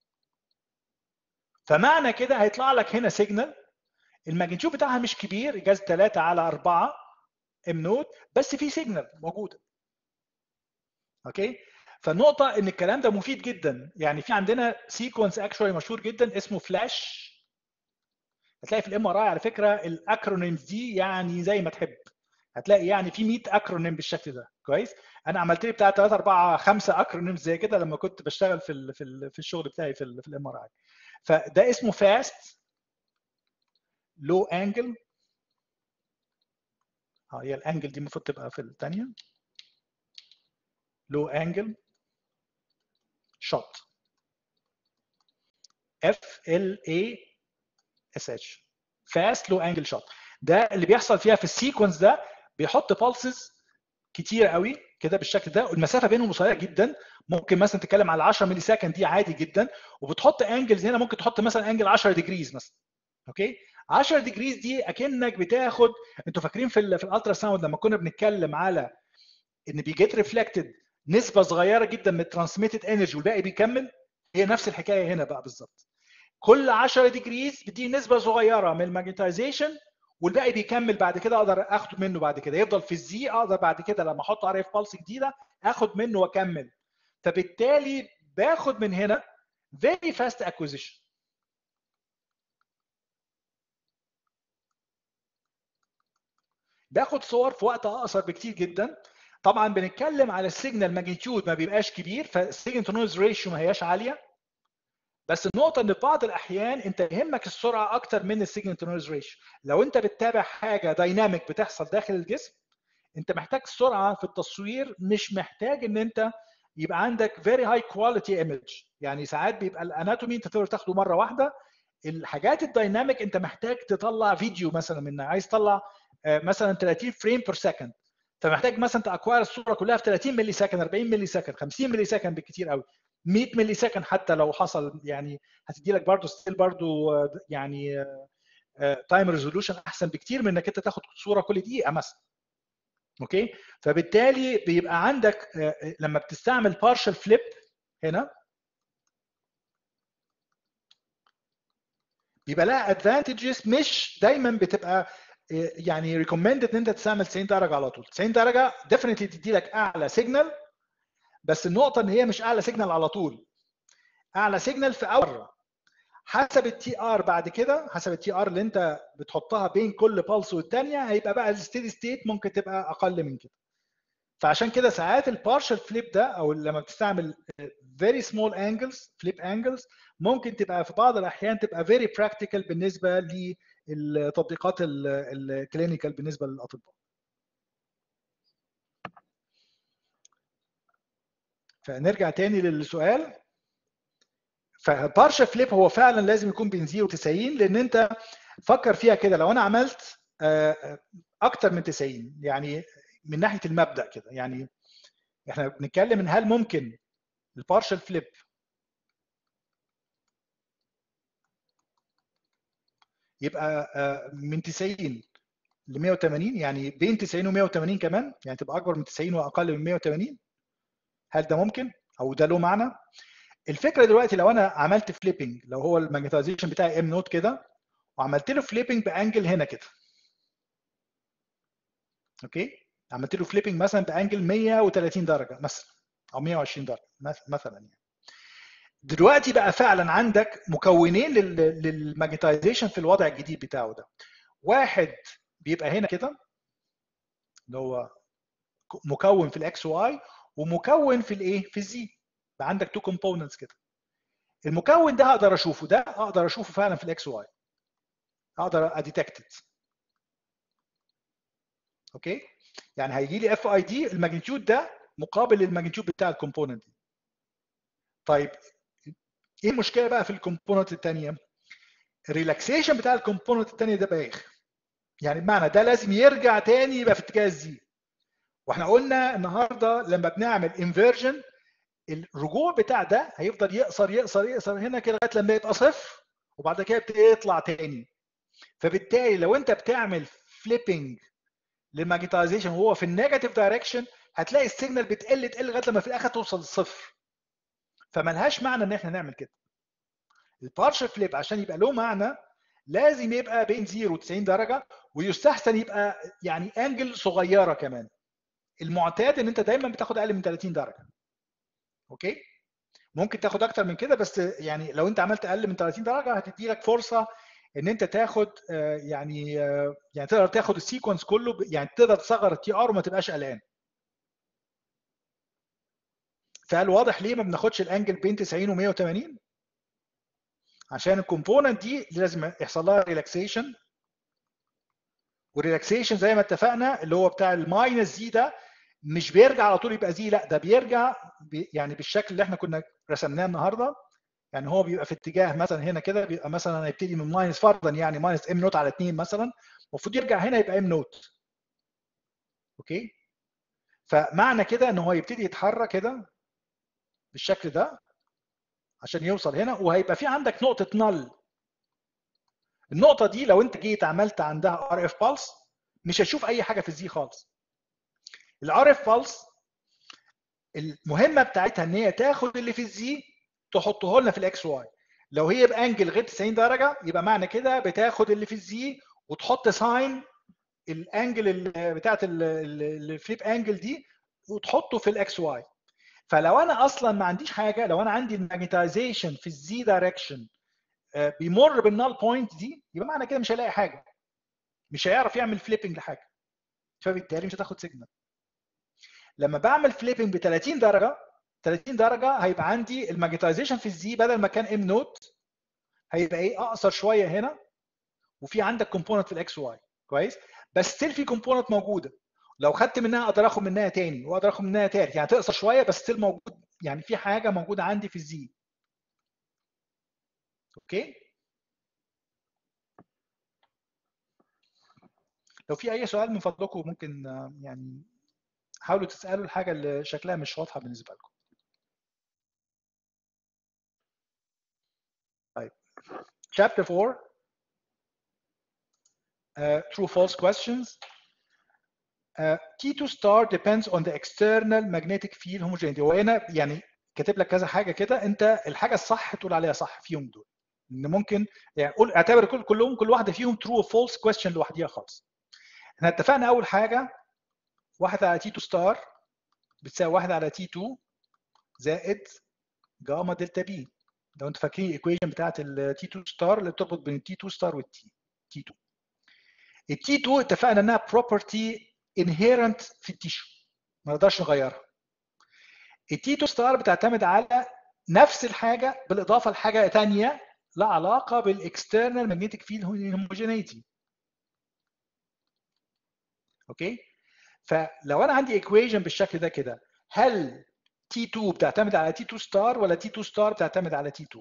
فمعنى كده هيطلع لك هنا سيجنال الماجنتيود بتاعها مش كبير جاز 3 على 4 ام نوت بس في سيجنال موجوده اوكي فالنقطه ان الكلام ده مفيد جدا يعني في عندنا سيكونس اكشوالي مشهور جدا اسمه فلاش هتلاقي في الام ار اي على فكره الاكرونيمز دي يعني زي ما تحب هتلاقي يعني في 100 اكرونيم بالشكل ده كويس انا عملت لي بتاع 3 4 5 اكرونيمز زي كده لما كنت بشتغل في ال في ال في الشغل بتاعي في ال في الام ار اي فده اسمه فاست لو انجل اه هي الانجل دي المفروض تبقى في الثانيه لو انجل شوت اف ال اي اس اتش فاست لو انجل شوت ده اللي بيحصل فيها في السيكونس ده بيحط بالسز كتير قوي كده بالشكل ده والمسافه بينهم قصيره جدا ممكن مثلا تتكلم على 10 ملي سكند دي عادي جدا وبتحط انجلز هنا ممكن تحط مثلا انجل 10 ديجريز مثلا اوكي 10 ديجريز دي اكنك بتاخد انتوا فاكرين في ال في الالترا ساوند لما كنا بنتكلم على ان بيجيت ريفلكتد نسبه صغيره جدا من الترانسميتد انرجي والباقي بيكمل هي نفس الحكايه هنا بقى بالظبط كل 10 ديجريز بتدي نسبه صغيره من الماجنتايزيشن والباقي بيكمل بعد كده اقدر اخد منه بعد كده يفضل في الزي اقدر بعد كده لما احط ار اف بالس جديده اخد منه واكمل فبالتالي باخد من هنا very fast acquisition باخد صور في وقت اقصر بكتير جدا طبعا بنتكلم على السيجنال ماجنتيود ما بيبقاش كبير فالسيجنال تو نويز ريشيو ما هياش عاليه بس النقطه ان في بعض الاحيان انت يهمك السرعه اكتر من السيجنال تو نويز ريشيو لو انت بتتابع حاجه دايناميك بتحصل داخل الجسم انت محتاج سرعه في التصوير مش محتاج ان انت يبقى عندك فيري هاي كواليتي ايمج يعني ساعات بيبقى الاناتومي انت تقدر تاخده مره واحده الحاجات الدايناميك انت محتاج تطلع فيديو مثلا منها عايز تطلع مثلا 30 فريم بير سكند فمحتاج مثلا تاكواير الصوره كلها في 30 ملي سكند 40 ملي سكند 50 ملي سكند بالكثير قوي 100 ملي سكند حتى لو حصل يعني هتدي لك برضه ستيل برضه يعني تايم ريزولوشن احسن بكتير من انك انت تاخد صوره كل دقيقه مثلا اوكي فبالتالي بيبقى عندك لما بتستعمل بارشل فليب هنا بيبقى لها ادفانتجز مش دايما بتبقى يعني ريكومندد ان انت تستعمل 90 درجه على طول 90 درجه ديفنتلي تدي لك اعلى سيجنال بس النقطه ان هي مش اعلى سيجنال على طول اعلى سيجنال في اول حسب التي ار بعد كده حسب التي ار اللي انت بتحطها بين كل بالس والثانيه هيبقى بقى الستيدي ستيت ممكن تبقى اقل من كده فعشان كده ساعات البارشل فليب ده او لما بتستعمل فيري سمول انجلز فليب انجلز ممكن تبقى في بعض الاحيان تبقى فيري براكتيكال بالنسبه للتطبيقات الكلينيكال بالنسبه للاطباء فنرجع تاني للسؤال فبارشا فليب هو فعلا لازم يكون بين 0 و 90 لان انت فكر فيها كده لو انا عملت اكتر من 90 يعني من ناحيه المبدا كده يعني احنا بنتكلم ان هل ممكن البارشل فليب يبقى من 90 ل 180 يعني بين 90 و 180 كمان يعني تبقى اكبر من 90 واقل من 180 هل ده ممكن او ده له معنى الفكره دلوقتي لو انا عملت فليبنج لو هو الماجنتايزيشن بتاعي ام نوت كده وعملت له فليبنج بانجل هنا كده اوكي عملت له فليبنج مثلا بانجل 130 درجه مثلا او 120 درجه مثلا يعني دلوقتي بقى فعلا عندك مكونين للماجنتايزيشن في الوضع الجديد بتاعه ده واحد بيبقى هنا كده اللي هو مكون في الاكس واي ومكون في الايه في الزي بقى عندك تو كومبوننتس كده المكون ده اقدر اشوفه ده اقدر اشوفه فعلا في الاكس واي اقدر اديتكت اوكي يعني هيجي لي اف اي دي الماجنتيود ده مقابل للماجنتيود بتاع الكومبوننت دي طيب ايه المشكله بقى في الكومبوننت الثانيه الريلاكسيشن بتاع الكومبوننت الثانيه ده بايخ يعني بمعنى ده لازم يرجع تاني يبقى في اتجاه الزي واحنا قلنا النهارده لما بنعمل انفيرجن الرجوع بتاع ده هيفضل يقصر يقصر يقصر هنا كده لغايه لما يبقى صفر وبعد كده يبتدي يطلع تاني فبالتالي لو انت بتعمل فليبنج للماجنتايزيشن وهو في النيجاتيف دايركشن هتلاقي السيجنال بتقل تقل لغايه لما في الاخر توصل للصفر فملهاش معنى ان احنا نعمل كده البارشل فليب عشان يبقى له معنى لازم يبقى بين 0 و 90 درجه ويستحسن يبقى يعني انجل صغيره كمان المعتاد ان انت دايما بتاخد اقل من 30 درجه اوكي ممكن تاخد اكتر من كده بس يعني لو انت عملت اقل من 30 درجه هتدي لك فرصه ان انت تاخد آه، يعني آه، يعني تقدر تاخد السيكونس كله ب- يعني تقدر تصغر التي ار وما تبقاش قلقان فهل واضح ليه ما بناخدش الانجل بين 90 و 180 عشان الكومبوننت دي لازم يحصل لها ريلاكسيشن والريلاكسيشن زي ما اتفقنا اللي هو بتاع الماينس زي ده مش بيرجع على طول يبقى زي لا ده بيرجع بي يعني بالشكل اللي احنا كنا رسمناه النهارده يعني هو بيبقى في اتجاه مثلا هنا كده بيبقى مثلا هيبتدي من ماينس فرضا يعني ماينس ام نوت على 2 مثلا المفروض يرجع هنا يبقى ام نوت اوكي فمعنى كده ان هو يبتدي يتحرك كده بالشكل ده عشان يوصل هنا وهيبقى في عندك نقطه نل النقطه دي لو انت جيت عملت عندها ار اف بالس مش هتشوف اي حاجه في الزي خالص الار اف بالس المهمه بتاعتها ان هي تاخد اللي في الزي تحطه لنا في الاكس واي لو هي بانجل غير 90 درجه يبقى معنى كده بتاخد اللي في الزي وتحط ساين الانجل ال- بتاعت الفليب انجل دي وتحطه في الاكس واي فلو انا اصلا ما عنديش حاجه لو انا عندي الماجنتايزيشن في الزي دايركشن بيمر بالنال بوينت دي يبقى معنى كده مش هيلاقي حاجه مش هيعرف يعمل فليبنج لحاجه فبالتالي مش هتاخد سيجنال لما بعمل فليبنج ب 30 درجه 30 درجه هيبقى عندي الماجنتايزيشن في الزي بدل ما كان ام نوت هيبقى ايه اقصر شويه هنا وفي عندك كومبوننت في الاكس واي كويس بس ستيل في كومبوننت موجوده لو خدت منها اقدر اخد منها تاني واقدر اخد منها تالت يعني تقصر شويه بس ستيل موجود يعني في حاجه موجوده عندي في الزي اوكي لو في اي سؤال من فضلكم ممكن آه، يعني حاولوا تسالوا الحاجه اللي شكلها مش واضحه بالنسبه لكم طيب chapter 4 uh, true false questions uh, T2 star depends on the external magnetic field homogeneity وهنا يعني كاتب لك كذا حاجه كده انت الحاجه الصح تقول عليها صح فيهم دول ان ممكن يعني قول اعتبر كل كلهم كل واحده فيهم true و false question لوحديها خالص احنا اتفقنا اول حاجه 1 على T2 ستار بتساوي 1 على T2 زائد جاما دلتا بي لو انتوا فاكرين الايكويشن بتاعت ال T2 ستار اللي بتربط بين ال T2 ستار وال T T2 ال T2 اتفقنا انها property inherent في التيشو ما نقدرش نغيرها ال T2 ستار بتعتمد على نفس الحاجه بالاضافه لحاجه ثانيه لها علاقه بالاكسترنال ماجنتيك فيلد هوموجينيتي اوكي فلو انا عندي ايكويشن بالشكل ده كده هل T2 بتعتمد على T2 ستار ولا T2 ستار بتعتمد على T2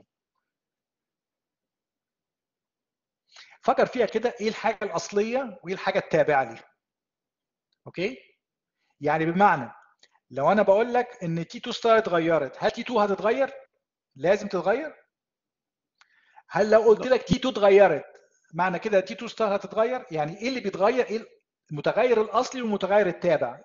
فكر فيها كده ايه الحاجه الاصليه وايه الحاجه التابعه ليها اوكي يعني بمعنى لو انا بقول لك ان T2 ستار اتغيرت هل T2 هتتغير لازم تتغير هل لو قلت لك T2 اتغيرت معنى كده T2 ستار هتتغير يعني ايه اللي بيتغير ايه المتغير الاصلي والمتغير التابع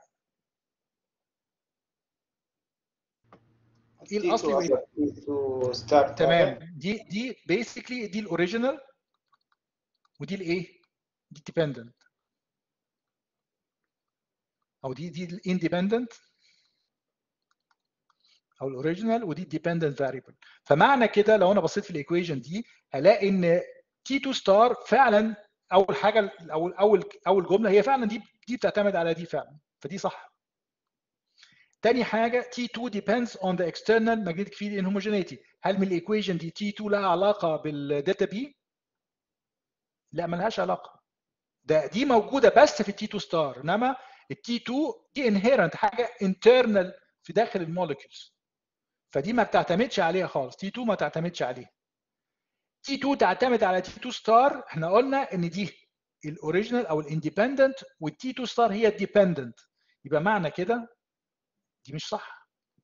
ايه الاصلي وايه تو ستار تمام دي دي بيسكلي دي الاوريجينال ودي الايه دي ديبندنت او دي دي الاندبندنت او الاوريجينال ودي الديبندنت فاريبل فمعنى كده لو انا بصيت في الايكويشن دي هلاقي ان تي 2 ستار فعلا اول حاجه اول اول اول جمله هي فعلا دي دي بتعتمد على دي فعلا فدي صح تاني حاجه T2 depends on the external magnetic field inhomogeneity هل من الايكويشن دي T2 لها علاقه بالدلتا بي؟ لا ملهاش علاقه ده دي موجوده بس في التي 2 ستار انما التي 2 دي انهيرنت حاجه انترنال في داخل المولكيولز فدي ما بتعتمدش عليها خالص تي 2 ما تعتمدش عليها تي 2 تعتمد على تي 2 ستار احنا قلنا ان دي الاوريجينال او الاندبندنت والتي 2 ستار هي الديبندنت يبقى معنى كده دي مش صح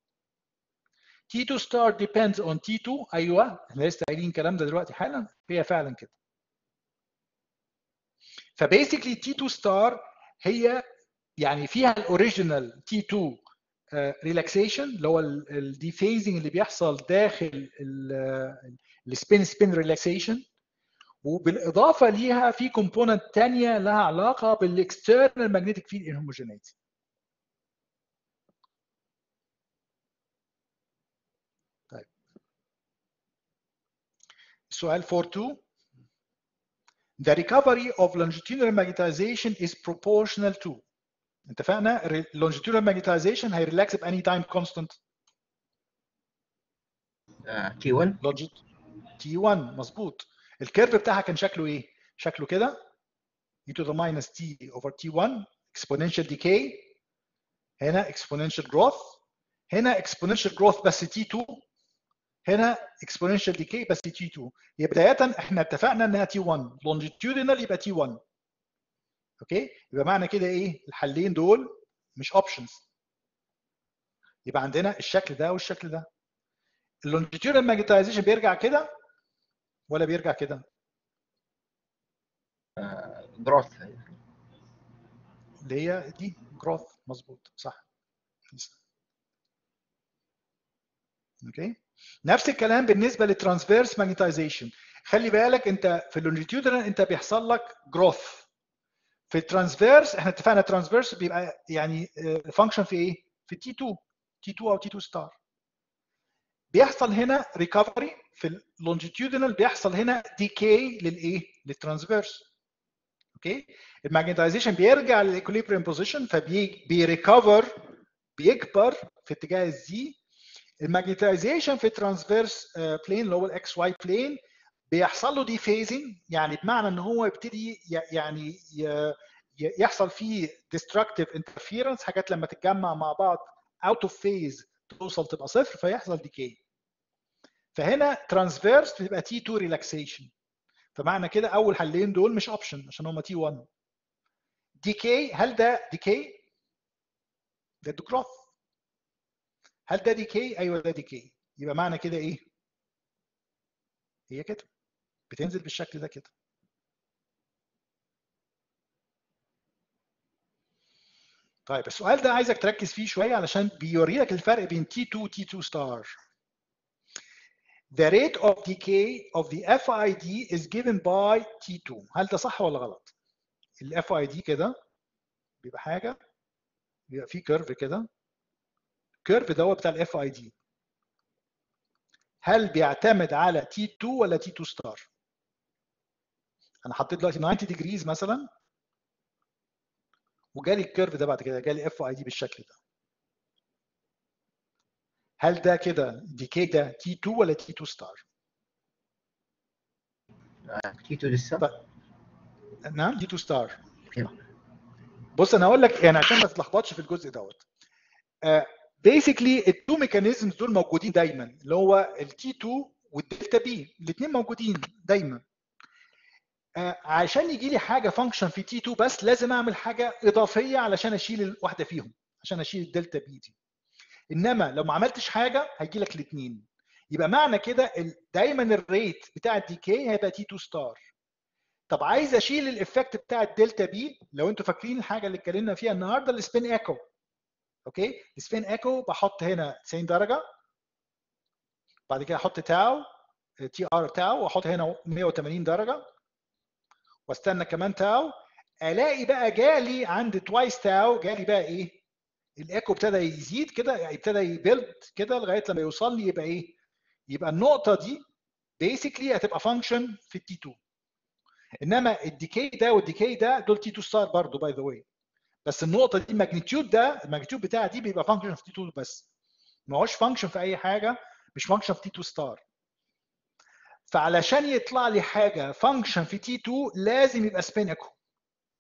T2 star depends on T2 ايوه احنا لسه قايلين الكلام ده دلوقتي حالا هي فعلا كده فبيسكلي T2 star هي يعني فيها الاوريجينال T2 ريلاكسيشن اللي هو الديفيزنج اللي بيحصل داخل السبين سبين ريلاكسيشن وبالاضافه ليها في كومبوننت ثانيه لها علاقه بالاكسترنال ماجنتيك فيلد انهوموجينيتي سؤال 4.2 The recovery of longitudinal magnetization is proportional to اتفقنا longitudinal magnetization هيريلاكس بأني تايم كونستانت تي 1 لونجيت تي 1 مظبوط الكيرف بتاعها كان شكله ايه؟ شكله كده e to the minus t over t1 exponential decay هنا exponential growth هنا exponential growth بس t2 هنا exponential decay بس T2 يبقى بداية احنا اتفقنا انها T1 longitudinal يبقى T1 اوكي يبقى معنى كده ايه الحلين دول مش options يبقى عندنا الشكل ده والشكل ده اللونجيتيودنال ماجنتايزيشن بيرجع كده ولا بيرجع كده جروث اللي هي دي جروث مظبوط صح اوكي نفس الكلام بالنسبه للترانسفيرس ماجنتايزيشن خلي بالك انت في اللونجيتيودنال انت بيحصل لك جروث في الترانسفيرس احنا اتفقنا الترانسفيرس بيبقى يعني فانكشن في ايه؟ في تي 2 تي 2 او تي 2 ستار بيحصل هنا ريكفري في اللونجيتيودنال بيحصل هنا ديكي للايه؟ للترانسفيرس اوكي الماجنتايزيشن بيرجع للايكوليبريم بوزيشن فبيريكفر بيكبر في اتجاه الزي الماجنتايزيشن في الترانسفيرس بلين اللي هو الاكس واي بلين بيحصل له دي فيزنج يعني بمعنى ان هو يبتدي يعني يحصل فيه destructive interference حاجات لما تتجمع مع بعض out of phase توصل تبقى صفر فيحصل ديكي فهنا ترانسفيرس بتبقى تي 2 ريلاكسيشن فمعنى كده اول حلين دول مش اوبشن عشان هم تي 1 ديكي هل ده ديكي؟ ده جروث هل ده ديكي؟ ايوه ده ديكي يبقى معنى كده ايه؟ هي كده بتنزل بالشكل ده كده طيب السؤال ده عايزك تركز فيه شويه علشان بيوري لك الفرق بين T2 و T2 star. The rate of decay of the FID is given by T2. هل ده صح ولا غلط؟ ال FID كده بيبقى حاجه بيبقى فيه كيرف كده الكيرف ده هو بتاع ال FID. هل بيعتمد على T2 ولا T2 ستار؟ انا حطيت دلوقتي 90 ديجريز مثلا وجالي الكيرف ده بعد كده جالي اف اي دي بالشكل ده هل ده كده ديكي ده تي 2 ولا تي 2 ستار؟ تي 2 لسه طيب. نعم تي 2 ستار بص انا هقول لك يعني عشان ما تتلخبطش في الجزء دوت بيسكلي التو ميكانيزمز دول موجودين دايما اللي هو التي 2 والدلتا بي الاثنين موجودين دايما عشان يجي لي حاجه فانكشن في تي 2 بس لازم اعمل حاجه اضافيه علشان اشيل واحده فيهم عشان اشيل الدلتا بي دي انما لو ما عملتش حاجه هيجي لك الاثنين يبقى معنى كده دايما الريت بتاع الديكي هيبقى تي 2 ستار طب عايز اشيل الايفكت بتاع الدلتا بي لو انتوا فاكرين الحاجه اللي اتكلمنا فيها النهارده السبين ايكو اوكي السبين ايكو بحط هنا 90 درجه بعد كده احط تاو تي ار تاو واحط هنا 180 درجه واستنى كمان تاو الاقي بقى جالي عند توايس تاو جالي بقى ايه الايكو ابتدى يزيد كده ابتدى يبيلد كده لغايه لما يوصل لي يبقى ايه يبقى النقطه دي بيسكلي هتبقى فانكشن في التي 2 انما الديكي ده والديكي ده دول تي 2 ستار برضه باي ذا واي بس النقطه دي الماجنتيود ده الماجنتيود بتاعها دي بيبقى فانكشن في تي 2 بس ما هوش فانكشن في اي حاجه مش فانكشن في تي 2 ستار فعلشان يطلع لي حاجه فانكشن في تي 2 لازم يبقى سبين ايكو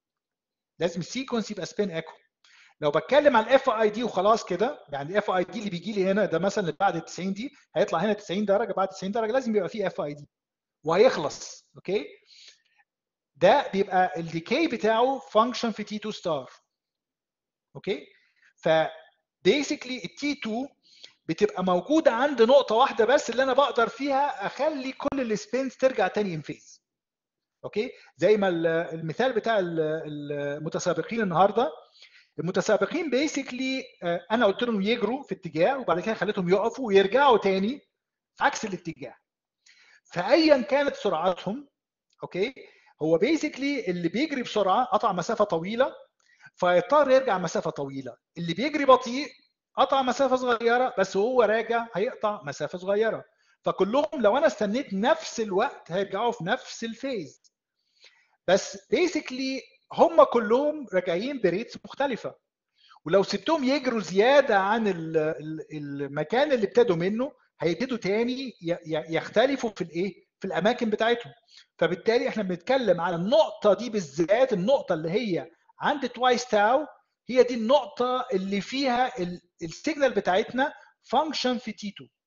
لازم السيكونس يبقى سبين ايكو لو بتكلم على الاف اي دي وخلاص كده يعني الاف اي دي اللي بيجي لي هنا ده مثلا اللي بعد ال 90 دي هيطلع هنا 90 درجه بعد 90 درجه لازم يبقى فيه اف اي دي وهيخلص اوكي ده بيبقى الديكي بتاعه فانكشن في تي 2 ستار اوكي ف بيسكلي التي 2 بتبقى موجوده عند نقطه واحده بس اللي انا بقدر فيها اخلي كل السبينز ترجع تاني ان فيز اوكي زي ما المثال بتاع المتسابقين النهارده المتسابقين بيسكلي انا قلت لهم يجروا في اتجاه وبعد كده خليتهم يقفوا ويرجعوا تاني في عكس الاتجاه فايا كانت سرعتهم اوكي هو بيسكلي اللي بيجري بسرعه قطع مسافه طويله فيضطر يرجع مسافه طويله اللي بيجري بطيء قطع مسافه صغيره بس وهو راجع هيقطع مسافه صغيره فكلهم لو انا استنيت نفس الوقت هيرجعوا في نفس الفيز بس بيسكلي هم كلهم راجعين بريتس مختلفه ولو سبتهم يجروا زياده عن المكان اللي ابتدوا منه هيبتدوا تاني يختلفوا في الايه في الاماكن بتاعتهم فبالتالي احنا بنتكلم على النقطه دي بالذات النقطه اللي هي عند توايس تاو هي دي النقطه اللي فيها السيجنال بتاعتنا فانكشن في تي 2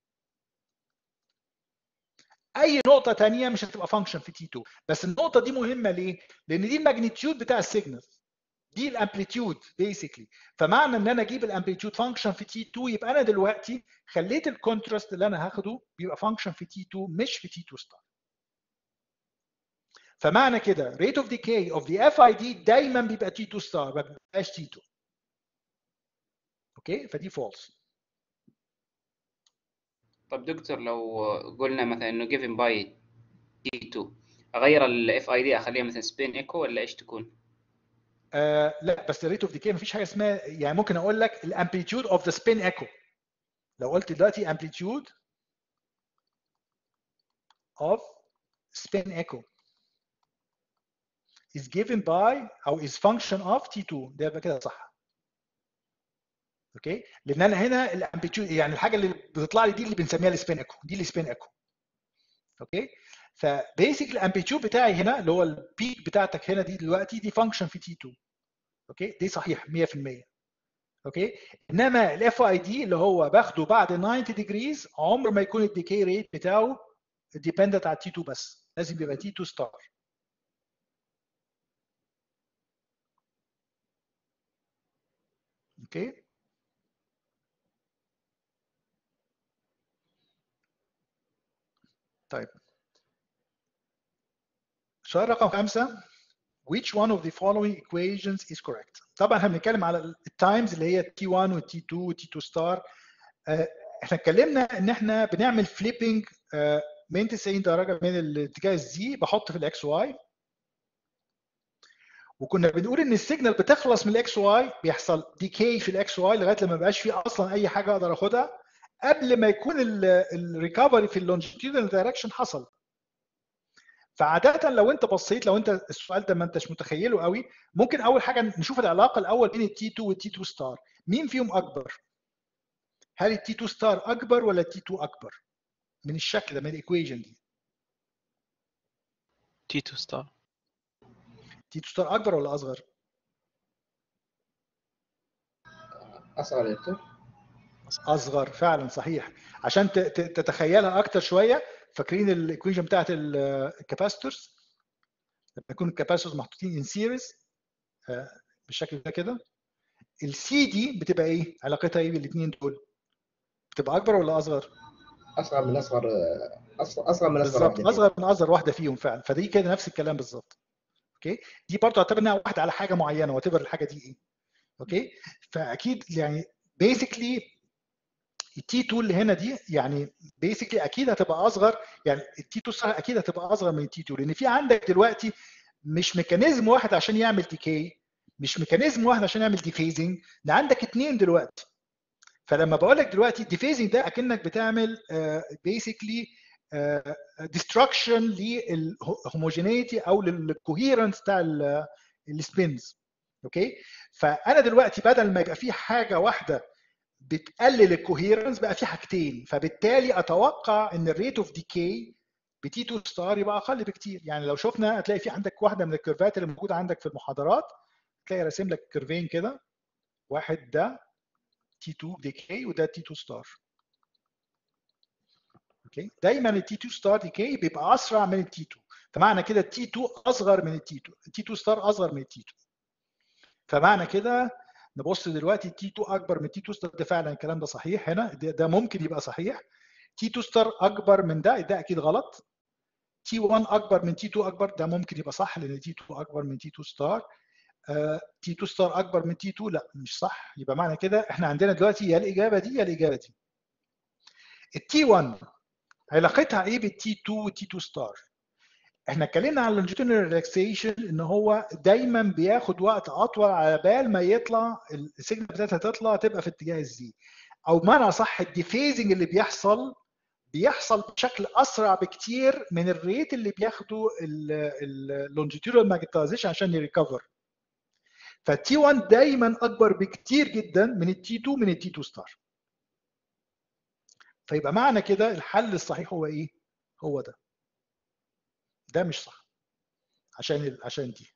اي نقطه ثانيه مش هتبقى فانكشن في تي 2 بس النقطه دي مهمه ليه لان دي الماجنتيود بتاع السيجنال دي الامبليتيود بيسكلي فمعنى ان انا اجيب الامبليتيود فانكشن في تي 2 يبقى انا دلوقتي خليت الكونتراست اللي انا هاخده بيبقى فانكشن في تي 2 مش في تي 2 ستار فمعنى كده rate of decay of the FID دايما بيبقى تي 2 ستار ما بيبقاش تي 2 اوكي فدي فولس طب دكتور لو قلنا مثلا انه given by T2 اغير الاف اي دي اخليها مثلا سبين ايكو ولا ايش تكون؟ آه لا بس الريت اوف ديكي مفيش حاجه اسمها يعني ممكن اقول لك الامبليتيود اوف ذا سبين ايكو لو قلت دلوقتي امبليتيود اوف سبين ايكو is given by او is function of T2 ده يبقى كده صح اوكي لان انا هنا الامبليتيود يعني الحاجه اللي بتطلع لي دي اللي بنسميها السبين ايكو دي السبين ايكو اوكي فبيسك الامبليتيود بتاعي هنا اللي هو البيك بتاعتك هنا دي دلوقتي دي فانكشن في تي 2 اوكي دي صحيح 100% اوكي انما الاف اي دي اللي هو باخده بعد 90 ديجريز عمر ما يكون الديكي ريت بتاعه ديبندنت على تي 2 بس لازم يبقى تي 2 ستار اوكي طيب سؤال رقم خمسة which one of the following equations is correct طبعا احنا بنتكلم على التايمز اللي هي تي 1 والتي 2 والتي 2 ستار احنا اتكلمنا ان احنا بنعمل فليبنج من 90 درجه من الاتجاه الزي بحط في الاكس واي وكنا بنقول ان السيجنال بتخلص من الاكس واي بيحصل ديكي في الاكس واي لغايه لما ما يبقاش في اصلا اي حاجه اقدر اخدها قبل ما يكون الريكفري في اللونجيتيودنال دايركشن حصل فعاده لو انت بصيت لو انت السؤال ده ما انتش متخيله قوي ممكن اول حاجه نشوف العلاقه الاول بين التي 2 والتي 2 ستار مين فيهم اكبر هل التي 2 ستار اكبر ولا التي 2 اكبر من الشكل ده من الايكويشن دي تي 2 ستار تي 2 ستار اكبر ولا اصغر اصغر يا دكتور اصغر فعلا صحيح عشان تتخيلها اكتر شويه فاكرين الايكويشن بتاعت الكاباسيتورز لما يكون الكاباسيتورز محطوطين ان سيريز بالشكل ده كده السي دي بتبقى ايه علاقتها ايه بالاثنين دول بتبقى اكبر ولا اصغر اصغر من اصغر اصغر اصغر من اصغر بالظبط اصغر من اصغر واحده فيهم فعلا فدي كده نفس الكلام بالظبط اوكي دي برضه تعتبر انها واحده على حاجه معينه وتبر الحاجه دي ايه اوكي فاكيد يعني بيسكلي التي 2 اللي هنا دي يعني بيسكلي اكيد هتبقى اصغر يعني التي 2 صح اكيد هتبقى اصغر من التي 2 لان في عندك دلوقتي مش ميكانيزم واحد عشان يعمل ديكي مش ميكانيزم واحد عشان يعمل ديفيزنج ده عندك اثنين دلوقتي فلما بقول لك دلوقتي الديفيزنج ده اكنك بتعمل بيسكلي ديستركشن للهوموجينيتي او للكوهيرنس بتاع السبينز اوكي فانا دلوقتي بدل ما يبقى في حاجه واحده بتقلل الكوهيرنس بقى في حاجتين فبالتالي اتوقع ان الريت اوف ديكي بتي 2 ستار يبقى اقل بكتير يعني لو شفنا هتلاقي في عندك واحده من الكيرفات اللي موجوده عندك في المحاضرات هتلاقي راسم لك كيرفين كده واحد ده تي 2 ديكي وده تي 2 ستار اوكي دايما التي 2 ستار ديكي بيبقى اسرع من التي 2 فمعنى كده التي 2 اصغر من التي 2 التي 2 ستار اصغر من التي 2 فمعنى كده نبص دلوقتي التي 2 اكبر من التي 2 ستار ده فعلا الكلام ده صحيح هنا ده, ده ممكن يبقى صحيح تي 2 ستار اكبر من ده ده اكيد غلط تي 1 اكبر من تي 2 اكبر ده ممكن يبقى صح لان تي 2 اكبر من تي 2 ستار تي 2 ستار اكبر من تي 2 لا مش صح يبقى معنى كده احنا عندنا دلوقتي يا الاجابه دي يا الاجابه دي التي 1 علاقتها ايه بالتي 2 والتي 2 ستار احنا اتكلمنا عن اللونجيتودينال ريلاكسيشن ان هو دايما بياخد وقت اطول على بال ما يطلع السيجنال بتاعتها تطلع تبقى في اتجاه الزي او بمعنى صح الديفيزنج اللي بيحصل بيحصل بشكل اسرع بكتير من الريت اللي بياخده اللونجيتودينال ماجنتايزيشن عشان يريكفر فالتي 1 دايما اكبر بكتير جدا من التي 2 من التي 2 ستار فيبقى معنى كده الحل الصحيح هو ايه؟ هو ده ده مش صح عشان ال... عشان دي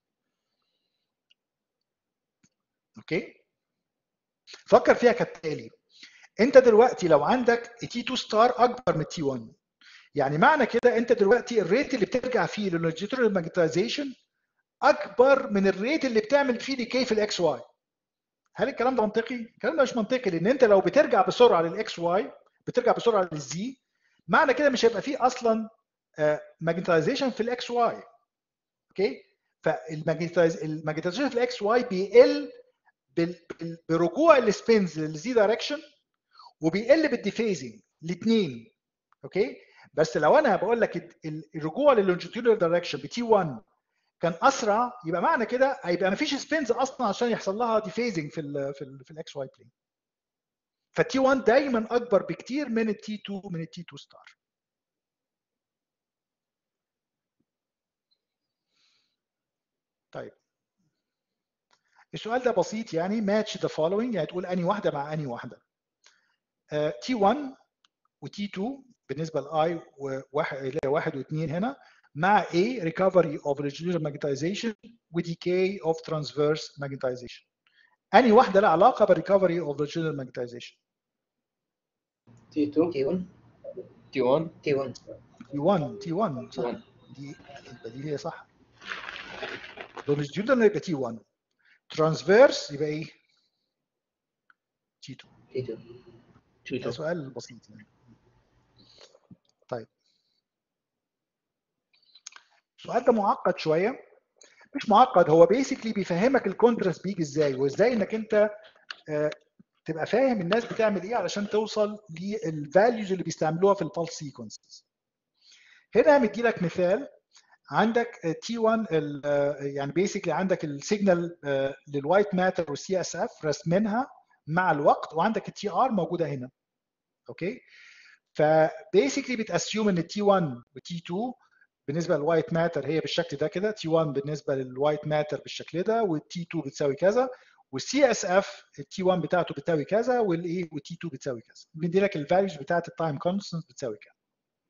اوكي فكر فيها كالتالي انت دلوقتي لو عندك تي 2 ستار اكبر من تي 1 يعني معنى كده انت دلوقتي الريت اللي بترجع فيه للونجيتودينال ماجنتايزيشن اكبر من الريت اللي بتعمل فيه ديكي في الاكس واي هل الكلام ده منطقي؟ الكلام ده مش منطقي لان انت لو بترجع بسرعه للاكس واي بترجع بسرعه للزي معنى كده مش هيبقى فيه اصلا ماجنتايزيشن في الاكس واي اوكي فالماجنتايزيشن في الاكس واي بيقل برجوع السبينز للزي دايركشن وبيقل بالديفيزنج الاثنين اوكي بس لو انا بقول لك الرجوع لللونجيتودينال دايركشن بتي 1 كان اسرع يبقى معنى كده هيبقى ما فيش سبينز اصلا عشان يحصل لها ديفيزنج في ال في ال في الاكس واي بلين فالتي 1 دايما اكبر بكتير من التي 2 من التي 2 ستار طيب السؤال ده بسيط يعني match the following يعني تقول اني واحده مع اني واحده تي 1 وتي 2 بالنسبه لاي وواحد اللي هي واحد واثنين هنا مع A recovery of longitudinal magnetization و decay of transverse magnetization اني واحده لها علاقه بالريكفري of longitudinal magnetization تي 2 تي 1 تي 1 تي 1 تي 1 تي 1 صح دي يبقى دي هي صح longitudinal يبقى تي 1 transverse يبقى ايه؟ تي 2 تي 2 تي ده 2 سؤال بسيط يعني طيب السؤال ده معقد شويه مش معقد هو بيسكلي بيفهمك الكونتراست بيجي ازاي وازاي انك انت آه، تبقى فاهم الناس بتعمل ايه علشان توصل للفاليوز اللي بيستعملوها في البالس سيكونسز هنا مدي لك مثال عندك تي 1 يعني بيسكلي عندك السيجنال للوايت ماتر والسي اس اف رسمينها مع الوقت وعندك التي ار موجوده هنا اوكي فبيسكلي بتاسيوم ان التي 1 والتي 2 بالنسبه للوايت ماتر هي بالشكل ده كده تي 1 بالنسبه للوايت ماتر بالشكل ده والتي 2 بتساوي كذا والسي اس اف التي 1 بتاعته بتساوي كذا والايه والتي 2 بتساوي كذا بيدي لك الفاليوز بتاعت التايم كونستنت بتساوي كذا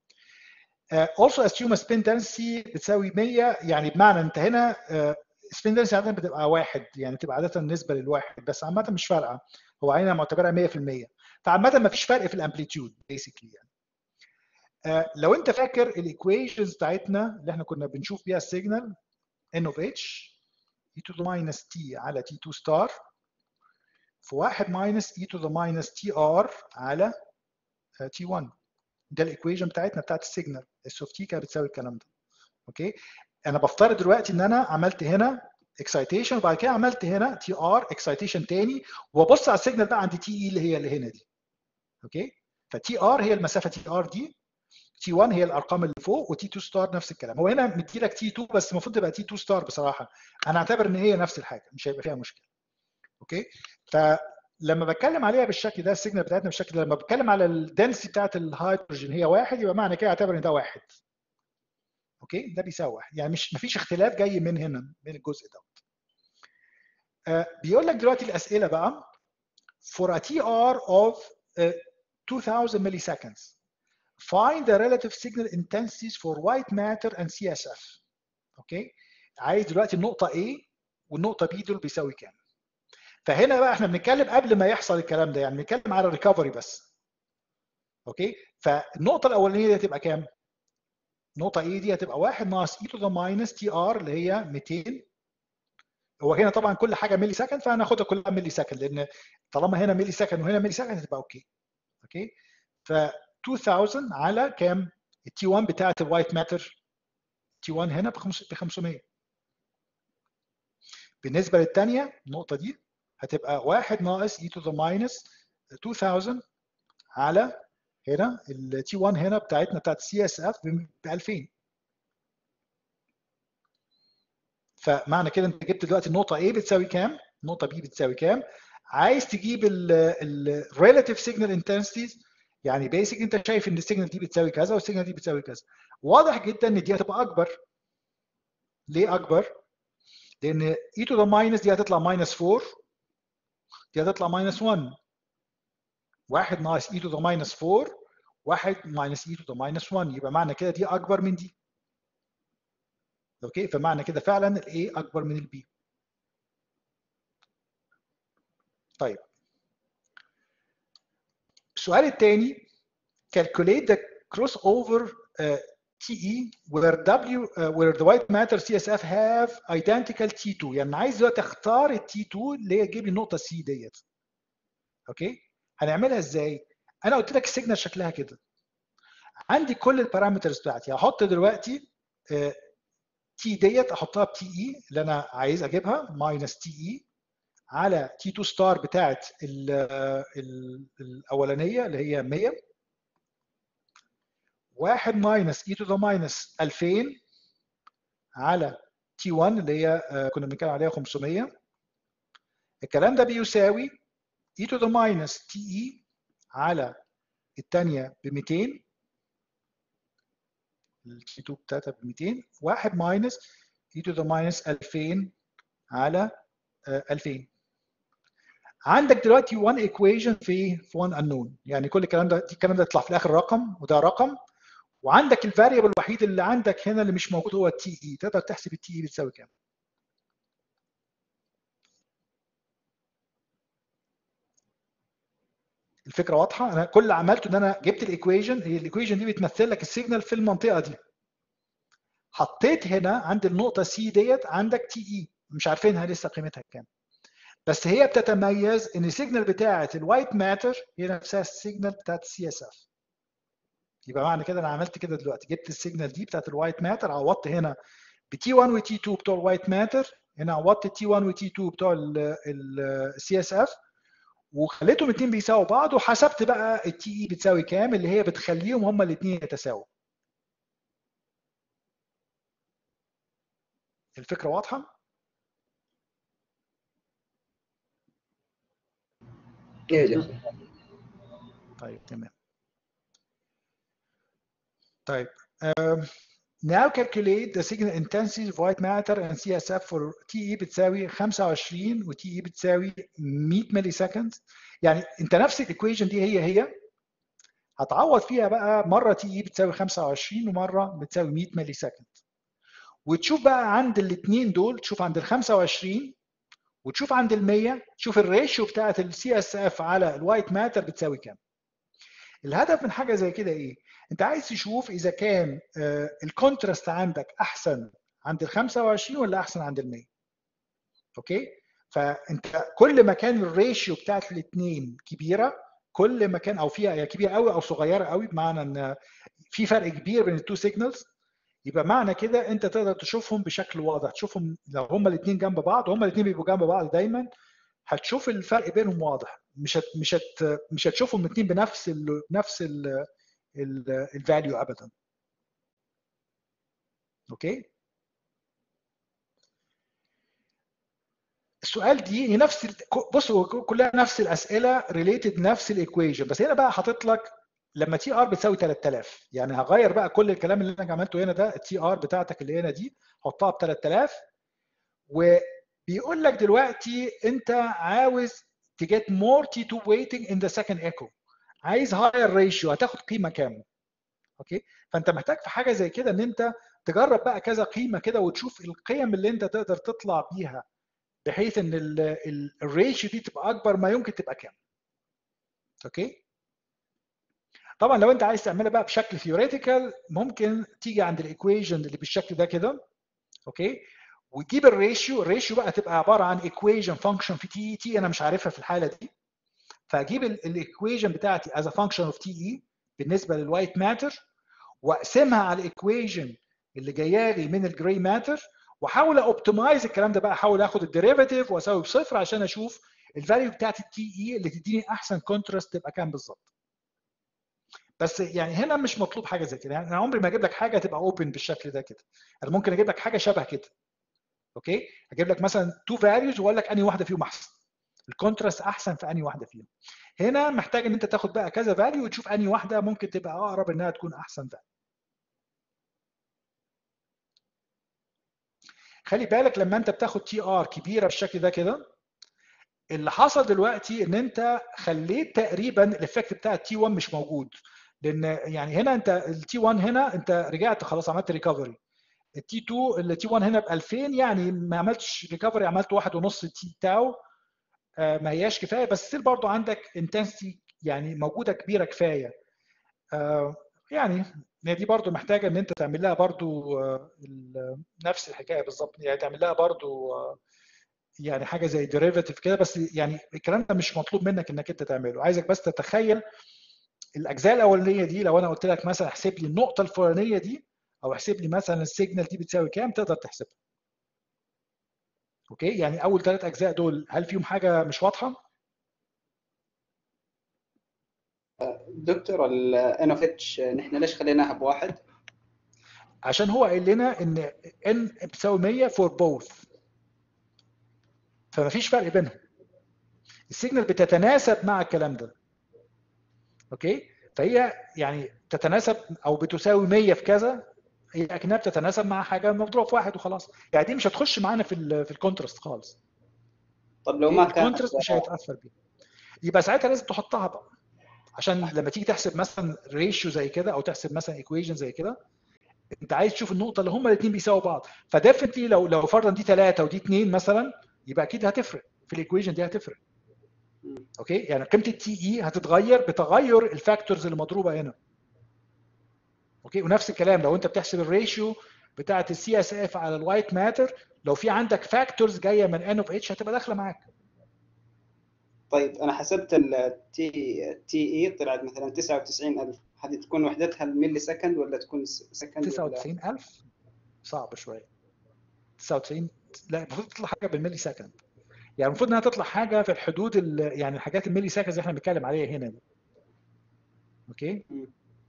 Uh, also assume a spin density بتساوي 100 يعني بمعنى انت هنا uh, spin density عاده بتبقى واحد يعني بتبقى عاده نسبه للواحد بس عامه مش فارقه هو هنا معتبرها 100% فعامه ما فيش فرق في الامبليتيود بيسكلي يعني uh, لو انت فاكر الايكويشنز بتاعتنا اللي احنا كنا بنشوف بيها السيجنال n of h e to the minus t على t2 ستار في 1 minus e to the minus tr على uh, t1 ده الايكويشن بتاعتنا بتاعت السيجنال اس اوف تي كانت بتساوي الكلام ده اوكي انا بفترض دلوقتي ان انا عملت هنا اكسايتيشن وبعد كده عملت هنا تي ار اكسايتيشن تاني وابص على السيجنال بقى عند تي اي اللي هي اللي هنا دي اوكي فتي ار هي المسافه تي ار دي تي 1 هي الارقام اللي فوق وتي 2 ستار نفس الكلام هو هنا مدي لك تي 2 بس المفروض تبقى تي 2 ستار بصراحه انا اعتبر ان هي نفس الحاجه مش هيبقى فيها مشكله اوكي فلما بتكلم عليها بالشكل ده السيجنال بتاعتنا بالشكل ده لما بتكلم على الدنسيتي بتاعت الهيدروجين هي واحد يبقى معنى كده اعتبر ان ده واحد اوكي ده بيساوي واحد يعني مش مفيش اختلاف جاي من هنا من الجزء ده آه بيقول لك دلوقتي الاسئله بقى for a TR of uh, 2000 milliseconds find the relative signal intensities for white matter and CSF اوكي عايز دلوقتي النقطه A والنقطه بي دول بيساوي كام فهنا بقى احنا بنتكلم قبل ما يحصل الكلام ده يعني بنتكلم على الريكفري بس اوكي فالنقطه الاولانيه دي هتبقى كام نقطه ايه دي هتبقى 1 ناقص اي تو ذا ماينس تي ار اللي هي 200 هو هنا طبعا كل حاجه ملي سكند فهناخدها كلها ملي سكند لان طالما هنا ملي سكند وهنا ملي سكند هتبقى اوكي اوكي ف 2000 على كام التي 1 بتاعت الوايت ماتر تي 1 هنا ب 500 بالنسبه للثانيه النقطه دي هتبقى 1 ناقص e to the minus 2000 على هنا التي 1 هنا بتاعتنا بتاعت سي اس اف ب 2000 فمعنى كده انت جبت دلوقتي النقطه A بتساوي كام؟ النقطه B بتساوي كام؟ عايز تجيب الريلاتيف سيجنال انتنسيتيز يعني بيسك انت شايف ان السيجنال دي بتساوي كذا والسيجنال دي بتساوي كذا واضح جدا ان دي هتبقى اكبر ليه اكبر؟ لان e to the minus دي هتطلع minus 4 دي هتطلع minus 1 واحد ناقص e to the minus 4 واحد minus e to the minus 1 يبقى معنى كده دي اكبر من دي اوكي فمعنى كده فعلا الاي اكبر من البي طيب السؤال الثاني calculate the crossover uh, TE where W uh, where the white matter CSF have identical T2 يعني عايز دلوقتي اختار ال T2 اللي هي تجيب لي النقطة C ديت اوكي هنعملها ازاي؟ انا قلت لك السيجنال شكلها كده عندي كل البارامترز بتاعتي هحط دلوقتي تي ديت احطها بتي اي اللي انا عايز اجيبها ماينس تي اي على تي 2 ستار بتاعت ال ال الاولانيه اللي هي 100 1 ماينس اي تو ذا ماينس 2000 على تي 1 اللي هي كنا بنتكلم عليها 500 الكلام ده بيساوي e to the minus te على الثانيه ب 200 التي 2 بتاعتها ب 200 1 ماينس e to the minus 2000 على 2000 عندك دلوقتي 1 equation في في 1 unknown يعني كل الكلام ده الكلام ده يطلع في الاخر رقم وده رقم وعندك الفاريبل الوحيد اللي عندك هنا اللي مش موجود هو التي اي تقدر تحسب التي اي بتساوي كام الفكره واضحه انا كل اللي عملته ان انا جبت الايكويشن هي الايكويشن دي بتمثل لك السيجنال في المنطقه دي حطيت هنا عند النقطه سي ديت عندك تي اي مش عارفينها لسه قيمتها كام بس هي بتتميز ان السيجنال بتاعه الوايت ماتر هي نفسها السيجنال بتاعه السي اس اف يبقى معنى كده انا عملت كده دلوقتي جبت السيجنال دي بتاعه الوايت ماتر عوضت هنا بتي 1 وتي 2 بتوع الوايت ماتر هنا عوضت تي 1 وتي 2 بتوع السي اس اف وخليتهم الاثنين بيساووا بعض وحسبت بقى التي اي بتساوي كام اللي هي بتخليهم هما الاثنين يتساووا الفكره واضحه ايه طيب تمام طيب um, now calculate the signal intensity of white matter and CSF for TE بتساوي 25 و TE بتساوي 100 ملي سكند يعني انت نفس الايكويشن دي هي هي هتعوض فيها بقى مره تي اي بتساوي 25 ومره بتساوي 100 ملي سكند وتشوف بقى عند الاثنين دول تشوف عند ال 25 وتشوف عند ال 100 تشوف الريشيو بتاعت السي اس اف على الوايت ماتر بتساوي كام الهدف من حاجه زي كده ايه انت عايز تشوف اذا كان الكونتراست عندك احسن عند ال 25 ولا احسن عند ال 100 اوكي فانت كل ما كان الريشيو بتاعت الاثنين كبيره كل ما كان او فيها كبيره قوي او صغيره قوي بمعنى ان في فرق كبير بين التو سيجنالز يبقى معنى كده انت تقدر تشوفهم بشكل واضح تشوفهم لو هما الاثنين جنب بعض هما الاثنين بيبقوا جنب بعض دايما هتشوف الفرق بينهم واضح مش هت مش هت مش هتشوفهم الاثنين بنفس ال نفس الفاليو ابدا اوكي السؤال دي هي نفس بص هو كلها نفس الاسئله ريليتد نفس الايكويشن بس هنا بقى حاطط لك لما تي ار بتساوي 3000 يعني هغير بقى كل الكلام اللي انا عملته هنا ده التي ار بتاعتك اللي هنا دي حطها ب 3000 وبيقول لك دلوقتي انت عاوز تجيت مور تي 2 ويتنج ان ذا سكند ايكو عايز هاير ريشيو هتاخد قيمه كام اوكي فانت محتاج في حاجه زي كده ان انت تجرب بقى كذا قيمه كده وتشوف القيم اللي انت تقدر تطلع بيها بحيث ان الريشيو دي تبقى اكبر ما يمكن تبقى كام اوكي طبعا لو انت عايز تعملها بقى بشكل ثيوريتيكال ممكن تيجي عند الايكويشن اللي بالشكل ده كده اوكي وتجيب الريشيو الريشيو بقى تبقى عباره عن ايكويشن فانكشن في تي اي تي انا مش عارفها في الحاله دي فاجيب الايكويشن بتاعتي از فانكشن اوف تي اي بالنسبه للوايت ماتر واقسمها على الايكويشن اللي جايه لي من الجراي ماتر واحاول اوبتمايز الكلام ده بقى احاول اخد الديريفاتيف واساوي بصفر عشان اشوف الفاليو بتاعت التي اي اللي تديني احسن كونتراست تبقى كام بالظبط بس يعني هنا مش مطلوب حاجه زي كده يعني انا عمري ما اجيب لك حاجه تبقى اوبن بالشكل ده كده انا ممكن اجيب لك حاجه شبه كده اوكي اجيب لك مثلا تو فاليوز واقول لك انهي واحده فيهم احسن الكونتراست احسن في انهي واحده فيهم هنا محتاج ان انت تاخد بقى كذا فاليو وتشوف انهي واحده ممكن تبقى اقرب انها تكون احسن فاليو خلي بالك لما انت بتاخد تي ار كبيره بالشكل ده كده اللي حصل دلوقتي ان انت خليت تقريبا الايفكت بتاع التي 1 مش موجود لان يعني هنا انت التي 1 هنا انت رجعت خلاص عملت ريكفري التي 2 التي 1 هنا ب 2000 يعني ما عملتش ريكفري عملت واحد ونص تي تاو آه ما هياش كفايه بس ستيل برضو عندك انتنسيتي يعني موجوده كبيره كفايه آه يعني دي برضو محتاجه ان انت تعمل لها برضو آه نفس الحكايه بالظبط يعني تعمل لها برضو يعني حاجه زي ديريفاتيف كده بس يعني الكلام ده مش مطلوب منك انك انت تعمله عايزك بس تتخيل الاجزاء الاولانيه دي لو انا قلت لك مثلا احسب لي النقطه الفلانيه دي او احسب لي مثلا السيجنال دي بتساوي كام تقدر تحسبها اوكي يعني اول ثلاث اجزاء دول هل فيهم حاجه مش واضحه دكتور الان اوف اتش نحن ليش خليناها بواحد عشان هو قال لنا ان ان بتساوي 100 فور بوث فما فيش فرق بينهم السيجنال بتتناسب مع الكلام ده اوكي فهي يعني تتناسب او بتساوي 100 في كذا هي اكنها بتتناسب مع حاجه مضروبه في واحد وخلاص يعني دي مش هتخش معانا في ال في الكونتراست خالص طب لو ما كان الكونتراست مش هيتاثر بيه يبقى ساعتها لازم تحطها بقى عشان لما تيجي تحسب مثلا ريشيو زي كده او تحسب مثلا ايكويشن زي كده انت عايز تشوف النقطه اللي هما الاثنين بيساووا بعض فديفنتلي لو لو فرضا دي ثلاثه ودي اثنين مثلا يبقى اكيد هتفرق في الايكويشن دي هتفرق اوكي يعني قيمه التي اي هتتغير بتغير الفاكتورز اللي مضروبه هنا اوكي ونفس الكلام لو انت بتحسب الريشيو بتاعه السي اس اف على الوايت ماتر لو في عندك فاكتورز جايه من ان اوف اتش هتبقى داخله معاك طيب انا حسبت التي تي اي طلعت مثلا 99000 هذه تكون وحدتها الملي سكند ولا تكون سكند 99000 صعب شويه 99 لا المفروض تطلع حاجه بالملي سكند يعني المفروض انها تطلع حاجه في الحدود يعني الحاجات الملي سكند اللي احنا بنتكلم عليها هنا دي اوكي م.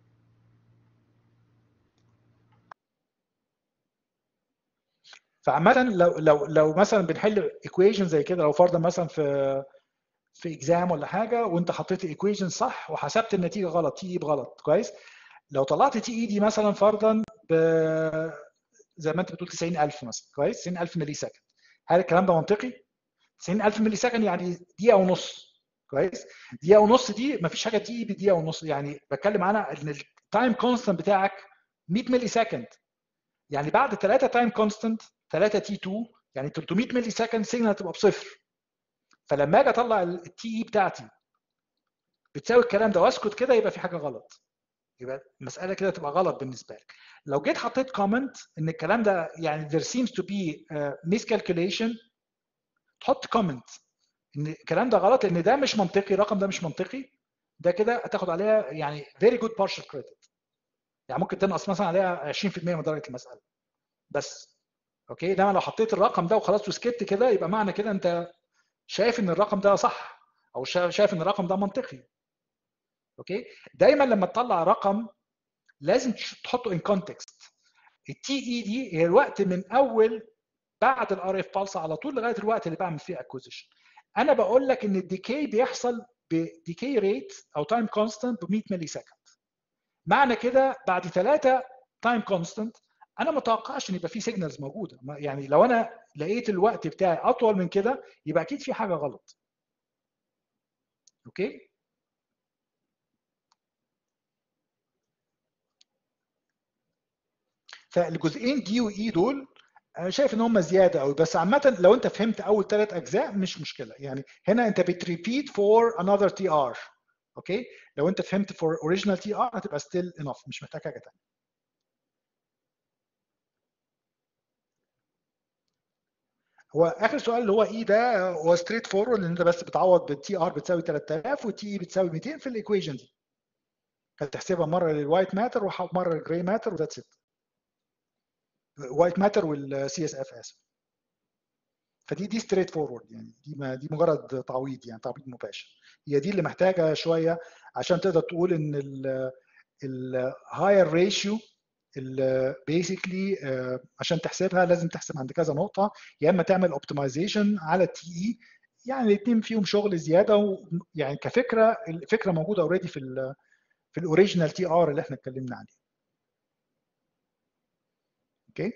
فعامة لو لو لو مثلا بنحل ايكويشن زي كده لو فرضا مثلا في في اكزام ولا حاجه وانت حطيت الايكويشن صح وحسبت النتيجه غلط تي اي بغلط كويس لو طلعت تي اي دي مثلا فرضا ب زي ما انت بتقول 90000 مثلا كويس 90000 ملي سكند هل الكلام ده منطقي 90000 ملي سكند يعني دقيقه ونص كويس دقيقه ونص دي ما فيش حاجه تي اي بدقيقه ونص يعني بتكلم عنها ان التايم كونستنت بتاعك 100 ملي سكند يعني بعد 3 تايم كونستنت 3 تي 2 يعني 300 ملي سكند سيجنال هتبقى بصفر فلما اجي اطلع التي اي بتاعتي بتساوي الكلام ده واسكت كده يبقى في حاجه غلط يبقى المساله كده تبقى غلط بالنسبه لك لو جيت حطيت كومنت ان الكلام ده يعني there seems to be uh, miscalculation تحط كومنت ان الكلام ده غلط لان ده مش منطقي الرقم ده مش منطقي ده كده هتاخد عليها يعني very good partial credit يعني ممكن تنقص مثلا عليها 20% من درجه المساله بس اوكي انما لو حطيت الرقم ده وخلاص وسكت كده يبقى معنى كده انت شايف ان الرقم ده صح او شايف ان الرقم ده منطقي اوكي دايما لما تطلع رقم لازم تحطه ان كونتكست التي اي دي هي الوقت من اول بعد الار اف بالس على طول لغايه الوقت اللي بعمل فيه اكوزيشن انا بقول لك ان الديكي بيحصل بديكي ريت او تايم كونستنت ب 100 ملي سكند معنى كده بعد ثلاثه تايم كونستنت انا ما اتوقعش ان يبقى في سيجنالز موجوده يعني لو انا لقيت الوقت بتاعي اطول من كده يبقى اكيد في حاجه غلط اوكي فالجزئين دي واي دول انا شايف ان هم زياده قوي بس عامه لو انت فهمت اول ثلاث اجزاء مش مشكله يعني هنا انت بتريبيت فور انذر تي ار اوكي لو انت فهمت فور اوريجينال تي ار هتبقى ستيل انف مش محتاج حاجه ثانيه هو اخر سؤال اللي هو اي ده هو ستريت فورورد لان انت بس بتعوض بالتي ار بتساوي 3000 والتي اي بتساوي 200 في الايكويشن دي هتحسبها مره للوايت ماتر ومره للجراي ماتر وذاتس ات وايت ماتر والسي اس اف اسف فدي دي ستريت فورورد يعني دي ما دي مجرد تعويض يعني تعويض مباشر هي دي اللي محتاجه شويه عشان تقدر تقول ان الهاير ريشيو بيسكلي عشان تحسبها لازم تحسب عند كذا نقطه يا اما تعمل اوبتمايزيشن على التي اي يعني الاثنين فيهم شغل زياده يعني كفكره الفكره موجوده اوريدي في ال في الاوريجينال تي ار اللي احنا اتكلمنا عليه اوكي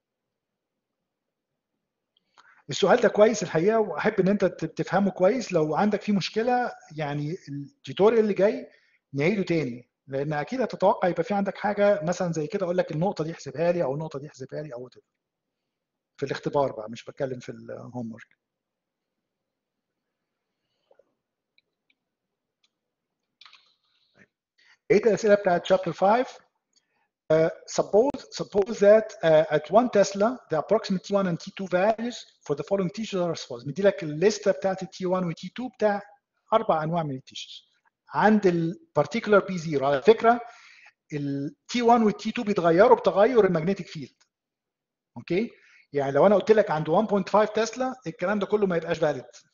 السؤال ده كويس الحقيقه واحب ان انت تفهمه كويس لو عندك فيه مشكله يعني التيتوريال اللي جاي نعيده تاني لان اكيد هتتوقع يبقى في عندك حاجه مثلا زي كده اقول لك النقطه دي احسبها لي او النقطه دي احسبها لي او في الاختبار بقى مش بتكلم في الهوم ورك ايه الاسئله بتاعت شابتر 5 Uh, suppose suppose that uh, at 1 Tesla the approximate T1 and T2 values for the following teachers are as follows مدي لك الليسته بتاعت التي 1 والتي 2 بتاع اربع انواع من التيشرز عند البارتيكولار بي 0 على فكره التي 1 والتي 2 بيتغيروا بتغير المagnetic فيلد اوكي يعني لو انا قلت لك عند 1.5 تسلا الكلام ده كله ما يبقاش valid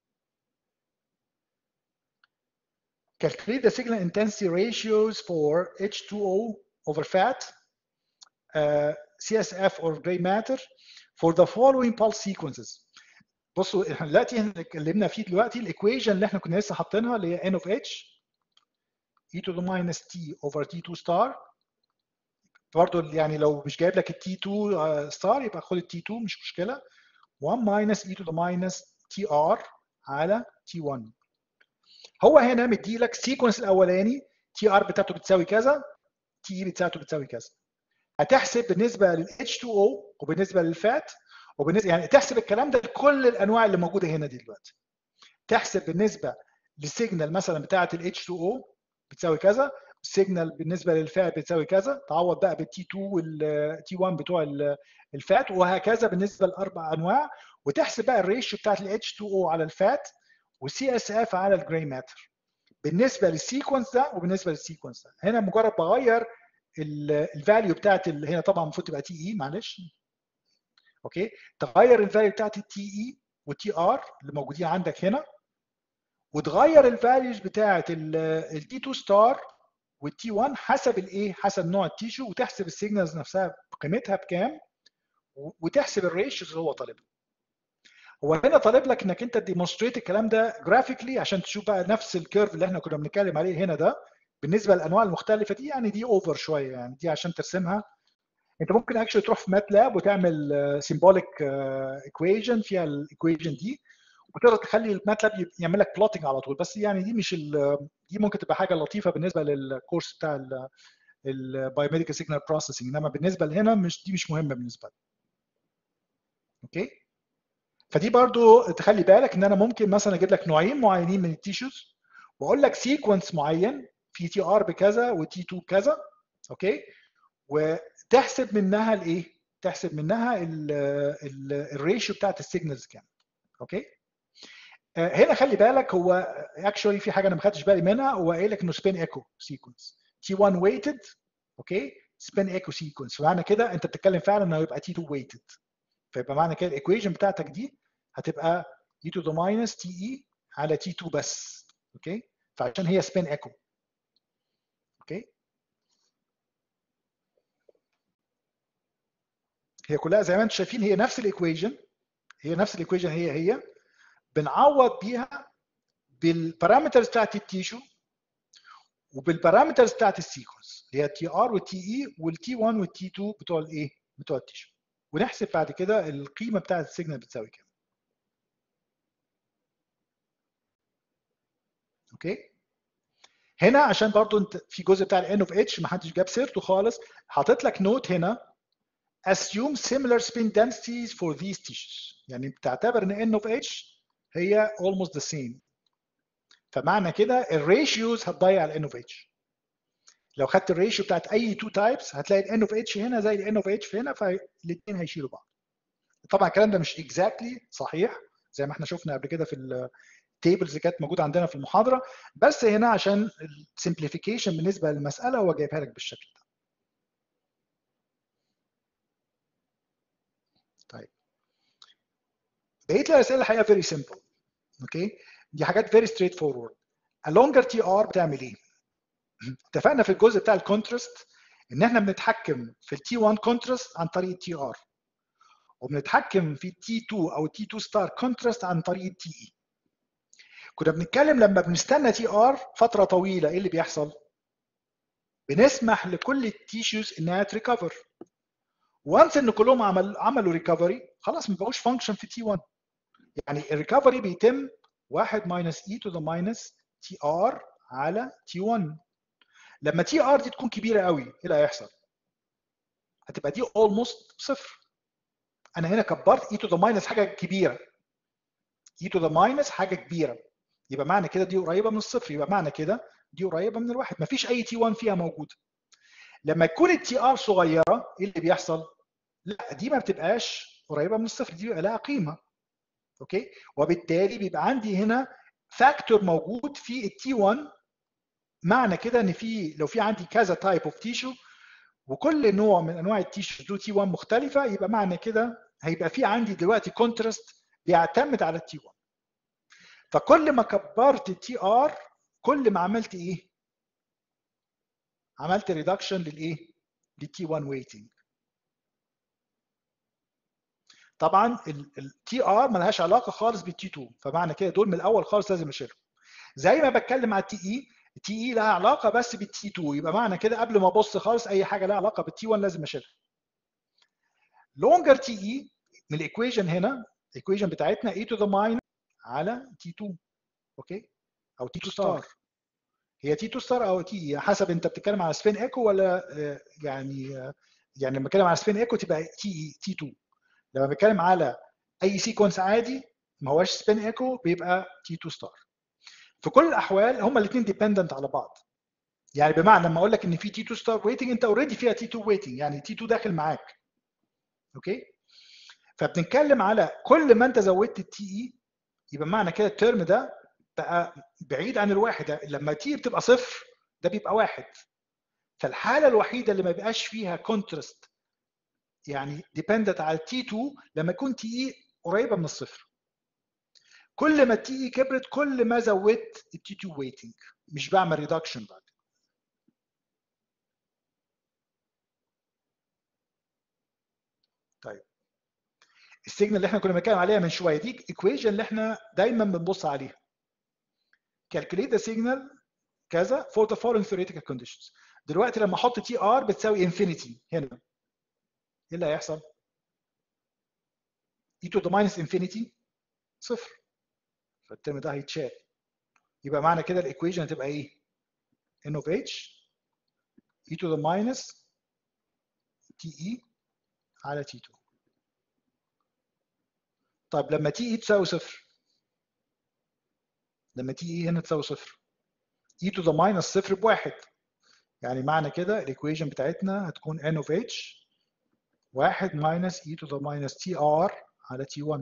calculate the signal intensity ratios for H2O over fat, uh, CSF or gray matter for the following pulse sequences. بصوا احنا دلوقتي احنا اتكلمنا فيه دلوقتي الايكويشن اللي احنا كنا لسه حاطينها اللي هي n of h e to the minus t over t2 star برضه يعني لو مش جايب لك التي 2 ستار يبقى خد التي 2 مش مشكله 1 minus e to the minus tr على t1 هو هنا مدي لك السيكونس الاولاني تي ار بتاعته بتساوي كذا تي اي بتاعته بتساوي كذا هتحسب بالنسبه لل H2O وبالنسبه للفات وبالنسبه يعني تحسب الكلام ده لكل الانواع اللي موجوده هنا دي دلوقتي تحسب بالنسبه للسيجنال مثلا بتاعه ال H2O بتساوي كذا السيجنال بالنسبه للفات بتساوي كذا تعوض بقى بالتي 2 والتي 1 بتوع الفات وهكذا بالنسبه لاربع انواع وتحسب بقى الريشيو بتاعت ال H2O على الفات والسي اس اف على الجراي ماتر بالنسبه للسيكونس ده وبالنسبه للسيكونس ده هنا مجرد بغير الفاليو بتاعت هنا طبعا المفروض تبقى تي اي معلش اوكي تغير الفاليو بتاعت التي اي والتي ار اللي موجودين عندك هنا وتغير الفاليوز بتاعت التي 2 ستار والتي 1 حسب الايه حسب نوع التيشو وتحسب السيجنالز نفسها بقيمتها بكام وتحسب الريشيوز اللي هو طالبها هو هنا طالب لك انك انت ديمونستريت الكلام ده جرافيكلي عشان تشوف بقى نفس الكيرف اللي احنا كنا بنتكلم عليه هنا ده بالنسبه للانواع المختلفه دي يعني دي اوفر شويه يعني دي عشان ترسمها انت ممكن اكشلي تروح في ماتلاب وتعمل سيمبوليك ايكويشن فيها الايكويشن دي وتقدر تخلي الماتلاب يعمل لك بلوتنج على طول بس يعني دي مش دي ممكن تبقى حاجه لطيفه بالنسبه للكورس بتاع البايوميديكال سيجنال بروسيسنج انما بالنسبه لهنا مش دي مش مهمه بالنسبه لي اوكي فدي برضو تخلي بالك ان انا ممكن مثلا اجيب لك نوعين معينين من التيشوز واقول لك سيكونس معين في تي ار بكذا وتي 2 بكذا اوكي وتحسب منها الايه تحسب منها الريشيو بتاعت السيجنالز كام اوكي هنا خلي بالك هو اكشولي في حاجه انا ما خدتش بالي منها هو قايل لك انه سبين ايكو سيكونس تي 1 ويتد اوكي سبين ايكو سيكونس فمعنى كده انت بتتكلم فعلا انه هيبقى تي 2 ويتد فيبقى معنى كده الايكويشن بتاعتك دي هتبقى e to the minus تي اي على تي 2 بس اوكي فعشان هي سبين ايكو اوكي هي كلها زي ما انتم شايفين هي نفس الايكويشن هي نفس الايكويشن هي هي بنعوض بيها بالبارامترز بتاعت التيشو وبالبارامترز بتاعت السيكونس اللي هي التي ار والتي اي والتي 1 والتي 2 بتوع الايه بتوع التيشو ونحسب بعد كده القيمه بتاعت السيجنال بتساوي كام اوكي هنا عشان برضو انت في جزء بتاع الان اوف اتش ما حدش جاب سيرته خالص حاطط لك نوت هنا assume similar spin densities for these tissues يعني بتعتبر ان n of h هي almost the same فمعنى كده الريشيوز هتضيع ال n of h لو خدت الريشيو بتاعت اي تو تايبس هتلاقي ال n of h هنا زي ال n of h هنا فالاثنين هيشيلوا بعض طبعا الكلام ده مش exactly صحيح زي ما احنا شفنا قبل كده في التيبلز اللي كانت موجوده عندنا في المحاضره بس هنا عشان السمبليفيكيشن بالنسبه للمساله هو جايبها لك بالشكل ده طيب بقيه الاسئله الحقيقه فيري سمبل اوكي دي حاجات فيري ستريت فورورد a longer تي ار بتعمل ايه اتفقنا في الجزء بتاع الكونتراست ان احنا بنتحكم في التي 1 كونتراست عن طريق التي ار وبنتحكم في التي 2 او التي 2 ستار كونتراست عن طريق التي اي كنا بنتكلم لما بنستنى تي ار فتره طويله ايه اللي بيحصل بنسمح لكل التيشوز انها تريكفر وانس ان كلهم عمل عملوا ريكفري خلاص ما بقوش فانكشن في تي 1 يعني الريكفري بيتم 1 ماينس اي تو ذا ماينس تي ار على تي 1 لما تي ار دي تكون كبيره قوي ايه اللي هيحصل؟ هتبقى دي اولموست صفر انا هنا كبرت اي تو ذا ماينس حاجه كبيره اي تو ذا ماينس حاجه كبيره يبقى معنى كده دي قريبه من الصفر يبقى معنى كده دي قريبه من الواحد مفيش اي تي 1 فيها موجوده لما تكون التي ار صغيره ايه اللي بيحصل؟ لا دي ما بتبقاش قريبه من الصفر دي بيبقى لها قيمه اوكي وبالتالي بيبقى عندي هنا فاكتور موجود في التي 1 معنى كده ان في لو في عندي كذا تايب اوف تيشو وكل نوع من انواع التيشو له تي 1 مختلفه يبقى معنى كده هيبقى في عندي دلوقتي كونتراست بيعتمد على التي 1 فكل ما كبرت التي ار كل ما عملت ايه؟ عملت ريدكشن للايه؟ للتي 1 ويتنج طبعا التي ار ملهاش علاقه خالص بالتي 2 فمعنى كده دول من الاول خالص لازم اشيلهم زي ما بتكلم على التي اي التي اي لها علاقه بس بالتي 2 يبقى معنى كده قبل ما ابص خالص اي حاجه لها علاقه بالتي 1 لازم اشيلها لونجر تي اي من الايكويشن هنا الايكويشن بتاعتنا اي تو ذا ماين على تي 2 اوكي او تي 2 ستار هي تي 2 ستار او تي اي حسب انت بتتكلم على سبين ايكو ولا يعني يعني لما بتكلم على سبين ايكو تبقى تي اي تي 2 لما بتكلم على اي سيكونس عادي ما هوش سبين ايكو بيبقى تي 2 ستار في كل الاحوال هما الاثنين ديبندنت على بعض يعني بمعنى لما اقول لك ان في تي 2 ستار ويتنج انت اوريدي فيها تي 2 ويتنج يعني تي 2 داخل معاك اوكي فبنتكلم على كل ما انت زودت التي اي يبقى معنى كده الترم ده بقى بعيد عن الواحد لما تي بتبقى صفر ده بيبقى واحد فالحاله الوحيده اللي ما بيبقاش فيها كونتراست يعني ديبندنت على تي 2 لما يكون تي اي قريبه من الصفر كل ما التي اي كبرت كل ما زودت التي 2 ويتنج مش بعمل ريدكشن بعد طيب السيجنال اللي احنا كنا بنتكلم عليها من شويه دي ايكويشن اللي احنا دايما بنبص عليها calculate the signal كذا for the following theoretical conditions دلوقتي لما احط تي ار بتساوي انفينيتي هنا ايه اللي هيحصل؟ e to the minus infinity صفر فالترم ده هيتشال يبقى معنى كده الايكويشن هتبقى ايه؟ n of h e to the minus te على t2 طيب لما تي اي تساوي صفر لما تي اي هنا تساوي صفر e to the minus صفر بواحد يعني معنى كده الايكويشن بتاعتنا هتكون n of h واحد minus e to the minus tr على t1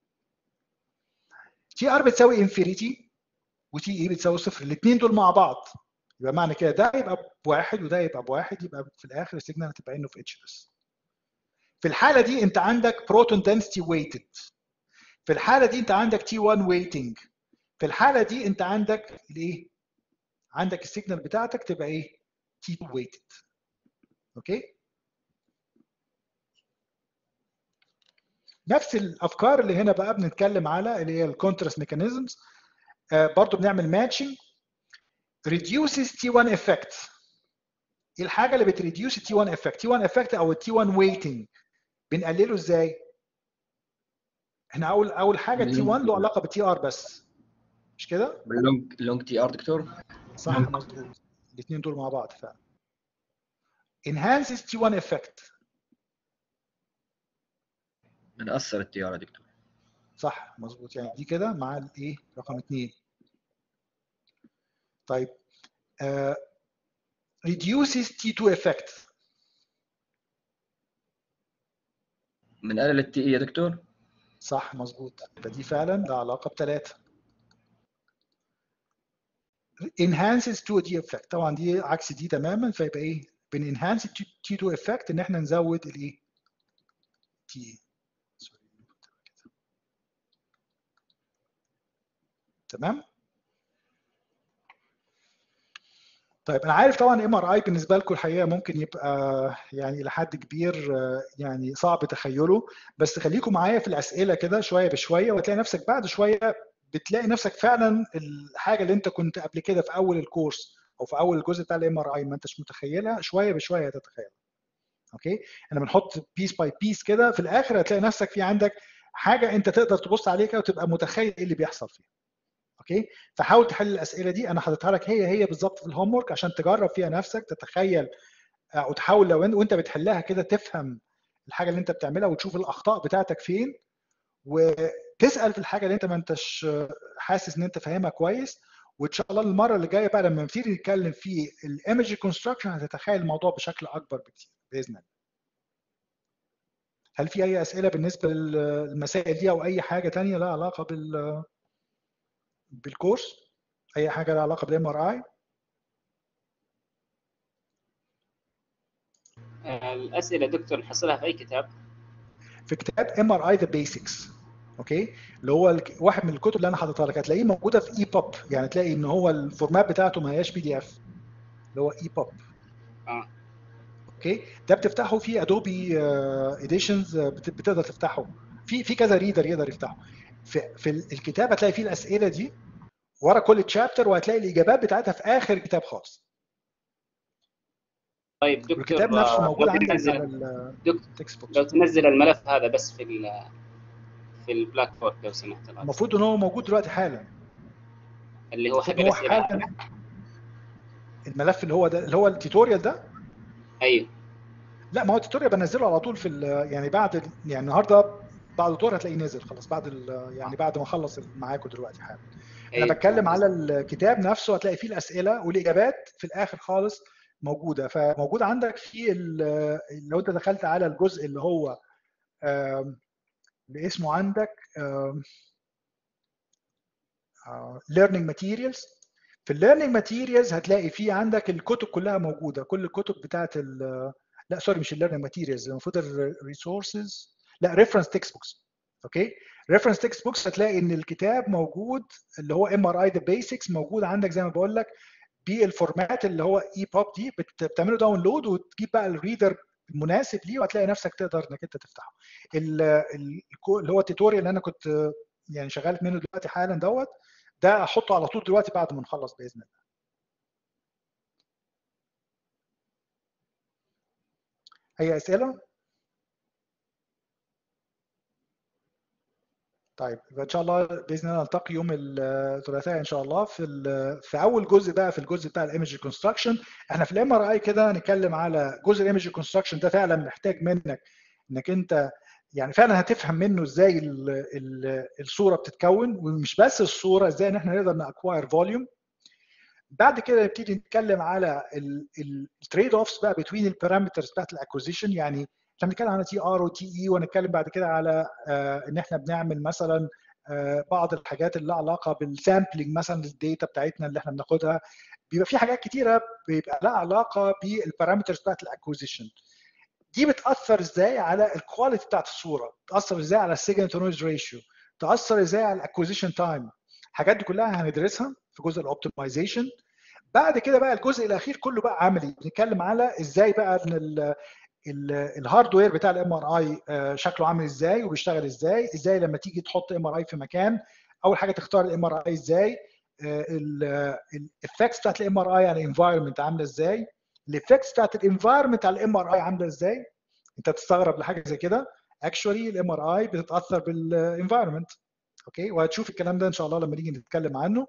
tr بتساوي انفينيتي وتي اي بتساوي صفر الاثنين دول مع بعض يبقى معنى كده ده يبقى بواحد وده يبقى بواحد يبقى في الاخر السيجنال هتبقى ان اوف اتش بس في الحاله دي انت عندك بروتون density weighted في الحاله دي انت عندك تي 1 weighting في الحاله دي انت عندك الايه عندك السيجنال بتاعتك تبقى ايه تي 2 weighted اوكي نفس الافكار اللي هنا بقى بنتكلم على اللي هي الكونتراست ميكانيزمز آه برضو بنعمل ماتشنج reduces T1 effect ايه الحاجه اللي بتريديوس التي 1 افكت تي 1 افكت او التي 1 ويتنج بنقلله ازاي احنا اول اول حاجه التي 1 له علاقه بالتي ار بس مش كده باللونج لونج تي ار دكتور صح مظبوط الاثنين دول مع بعض فعلا enhances T1 effect بنأثر التيار يا دكتور صح مظبوط يعني دي كده مع الايه رقم اثنين طيب uh, reduces T2 effect بنقلل التي اي يا دكتور صح مظبوط فدي فعلا ده علاقه بثلاثه enhances 2D effect طبعا دي عكس دي تماما فيبقى ايه بن enhance T2 effect ان احنا نزود الايه T تمام طيب انا عارف طبعا ام ار اي بالنسبه لكم الحقيقه ممكن يبقى يعني لحد كبير يعني صعب تخيله بس خليكم معايا في الاسئله كده شويه بشويه وتلاقي نفسك بعد شويه بتلاقي نفسك فعلا الحاجه اللي انت كنت قبل كده في اول الكورس او في اول الجزء بتاع الام ار اي ما انتش متخيلها شويه بشويه تتخيل اوكي احنا بنحط بيس باي بيس كده في الاخر هتلاقي نفسك في عندك حاجه انت تقدر تبص عليها وتبقى متخيل ايه اللي بيحصل فيها اوكي فحاول تحل الاسئله دي انا حاططها لك هي هي بالظبط في الهوم ورك عشان تجرب فيها نفسك تتخيل او تحاول لو وانت بتحلها كده تفهم الحاجه اللي انت بتعملها وتشوف الاخطاء بتاعتك فين وتسال في الحاجه اللي انت ما انتش حاسس ان انت فاهمها كويس وان شاء الله المره اللي جايه بقى لما نبتدي نتكلم في الايمج كونستراكشن هتتخيل الموضوع بشكل اكبر بكتير باذن الله هل في اي اسئله بالنسبه للمسائل دي او اي حاجه تانية لها علاقه بال بالكورس اي حاجه لها علاقه بالام ار اي الاسئله دكتور نحصلها في اي كتاب في كتاب ام ار اي ذا بيسكس اوكي اللي هو واحد من الكتب اللي انا حاططها لك هتلاقيه موجوده في اي بوب يعني تلاقي ان هو الفورمات بتاعته ما هياش بي دي اف اللي هو اي بوب اه اوكي ده بتفتحه في ادوبي اديشنز بتقدر تفتحه في في كذا ريدر يقدر يفتحه في في الكتاب هتلاقي فيه الاسئله دي ورا كل تشابتر وهتلاقي الاجابات بتاعتها في اخر الكتاب خالص طيب دكتور الكتاب نفسه موجود لو عندك تنزل على دكتور التكست بوكس لو تنزل الملف هذا بس في ال في البلاك بورد لو سمحت الله. المفروض ان هو موجود دلوقتي حالا اللي هو حق المفروض ان هو الاسئله حالا الملف اللي هو ده اللي هو التيتوريال ده ايوه لا ما هو التيتوريال بنزله على طول في ال- يعني بعد ال- يعني النهارده بعد الدور هتلاقيه نزل خلاص بعد ال- يعني بعد ما اخلص معاكم دلوقتي حالا انا أيوة. بتكلم على الكتاب نفسه هتلاقي فيه الاسئله والاجابات في الاخر خالص موجوده فموجود عندك في ال- لو انت دخلت على الجزء اللي هو آم، اللي اسمه عندك آم، آه، learning materials في الليرنينج ماتيريالز هتلاقي فيه عندك الكتب كلها موجوده كل الكتب بتاعت ال لا سوري مش الليرنينج ماتيريالز المفروض الريسورسز لا ريفرنس تكست بوكس اوكي ريفرنس تكست بوكس هتلاقي ان الكتاب موجود اللي هو ام ار اي ذا بيسكس موجود عندك زي ما بقول لك بالفورمات اللي هو اي بوب دي بت- بتعمله داونلود وتجيب بقى الريدر المناسب ليه وهتلاقي نفسك تقدر انك انت تفتحه ال- ال- اللي هو التوتوريال اللي انا كنت يعني شغال منه دلوقتي حالا دوت ده احطه على طول دلوقتي بعد ما نخلص باذن الله اي اسئله طيب يبقى ان شاء الله باذن الله نلتقي يوم الثلاثاء ان شاء الله في ال- في اول جزء بقى في الجزء بتاع الايمج كونستراكشن احنا في الام ار اي كده هنتكلم على جزء الايمج كونستراكشن ده فعلا محتاج منك انك انت يعني فعلا هتفهم منه ازاي ال ال الصوره بتتكون ومش بس الصوره ازاي ان احنا نقدر ناكواير فوليوم بعد كده نبتدي نتكلم على التريد اوفس بقى بين البارامترز بتاعت الاكوزيشن يعني احنا بنتكلم على تي ار وتي اي ونتكلم بعد كده على آه، ان احنا بنعمل مثلا آه، بعض الحاجات اللي لها علاقه بالسامبلنج مثلا للداتا بتاعتنا اللي احنا بناخدها بيبقى في حاجات كتيره بيبقى لها علاقه بالبارامترز بتاعت الاكوزيشن دي بتاثر ازاي على الكواليتي بتاعت الصوره بتاثر ازاي على السيجنال تو نويز ريشيو تاثر ازاي على الاكوزيشن تايم الحاجات دي كلها هندرسها في جزء الاوبتمايزيشن بعد كده بقى الجزء الاخير كله بقى عملي بنتكلم على ازاي بقى ان ال- ال- الهاردوير بتاع الام ار اي شكله عامل ازاي وبيشتغل ازاي ازاي لما تيجي تحط ام ار اي في مكان اول حاجه تختار الام ار اي ازاي الافكتس بتاعت الام ار اي على الانفايرمنت عامله ازاي الافكتس بتاعت الانفايرمنت على الام ار اي عامله ازاي انت تستغرب لحاجه زي كده اكشولي الام ار اي بتتاثر بالانفايرمنت اوكي وهتشوف الكلام ده ان شاء الله لما نيجي نتكلم عنه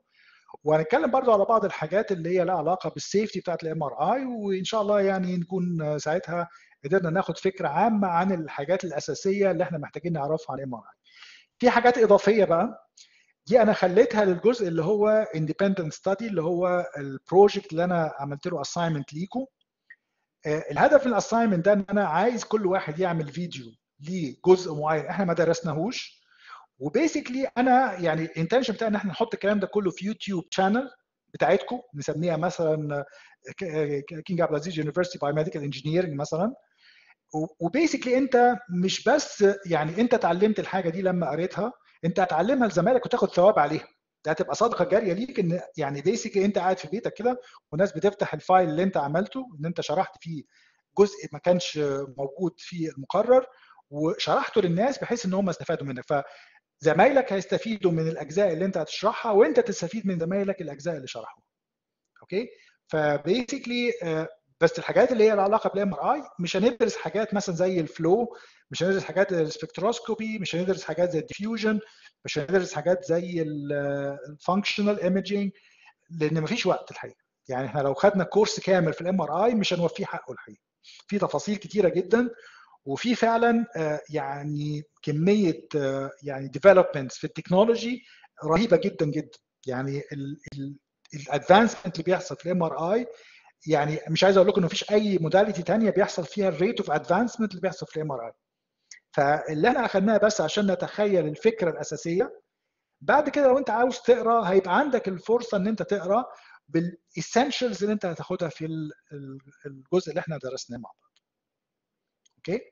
وهنتكلم برضو على بعض الحاجات اللي هي لها علاقه بالسيفتي بتاعت الام ار اي وان شاء الله يعني نكون ساعتها قدرنا ناخد فكره عامه عن الحاجات الاساسيه اللي احنا محتاجين نعرفها عن الام ار اي. في حاجات اضافيه بقى دي انا خليتها للجزء اللي هو independent study اللي هو البروجكت اللي انا عملت له assignment ليكم الهدف من الاساينمنت ده ان انا عايز كل واحد يعمل فيديو لجزء معين احنا ما درسناهوش وبيسكلي انا يعني الانتنشن بتاعي ان احنا نحط الكلام ده كله في يوتيوب شانل بتاعتكم نسميها مثلا كينج عبد العزيز يونيفرستي باي ميديكال انجينيرنج مثلا وبيسكلي انت مش بس يعني انت اتعلمت الحاجه دي لما قريتها انت هتعلمها لزمايلك وتاخد ثواب عليها ده هتبقى صدقه جاريه ليك ان يعني بيسكلي انت قاعد في بيتك كده والناس بتفتح الفايل اللي انت عملته ان انت شرحت فيه جزء ما كانش موجود في المقرر وشرحته للناس بحيث ان هم استفادوا منك فزمايلك هيستفيدوا من الاجزاء اللي انت هتشرحها وانت تستفيد من زمايلك الاجزاء اللي شرحوها اوكي فبيسكلي بس الحاجات اللي هي لها علاقه بالام ار اي مش هندرس حاجات مثلا زي الفلو مش هندرس حاجات زي السبكتروسكوبي مش هندرس حاجات زي الديفيوجن مش هندرس حاجات زي الفانكشنال ايمجينج لان مفيش وقت الحقيقه يعني احنا لو خدنا كورس كامل في الام ار اي مش هنوفيه حقه الحقيقه في تفاصيل كتيره جدا وفي فعلا يعني كميه يعني ديفلوبمنتس في التكنولوجي رهيبه جدا جدا يعني الادفانسمنت اللي بيحصل في الام ار اي يعني مش عايز اقول لكم انه مفيش اي موداليتي ثانيه بيحصل فيها الريت اوف ادفانسمنت اللي بيحصل في الام ار اي فاللي احنا اخذناه بس عشان نتخيل الفكره الاساسيه بعد كده لو انت عاوز تقرا هيبقى عندك الفرصه ان انت تقرا بالاسينشالز اللي انت هتاخدها في الجزء اللي احنا درسناه مع بعض اوكي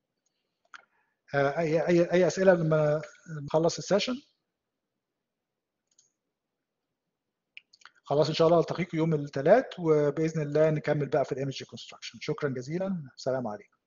اي اي اي اسئله لما نخلص السيشن خلاص ان شاء الله التقيكم يوم الثلاث وباذن الله نكمل بقى في الايمج كونستراكشن شكرا جزيلا السلام عليكم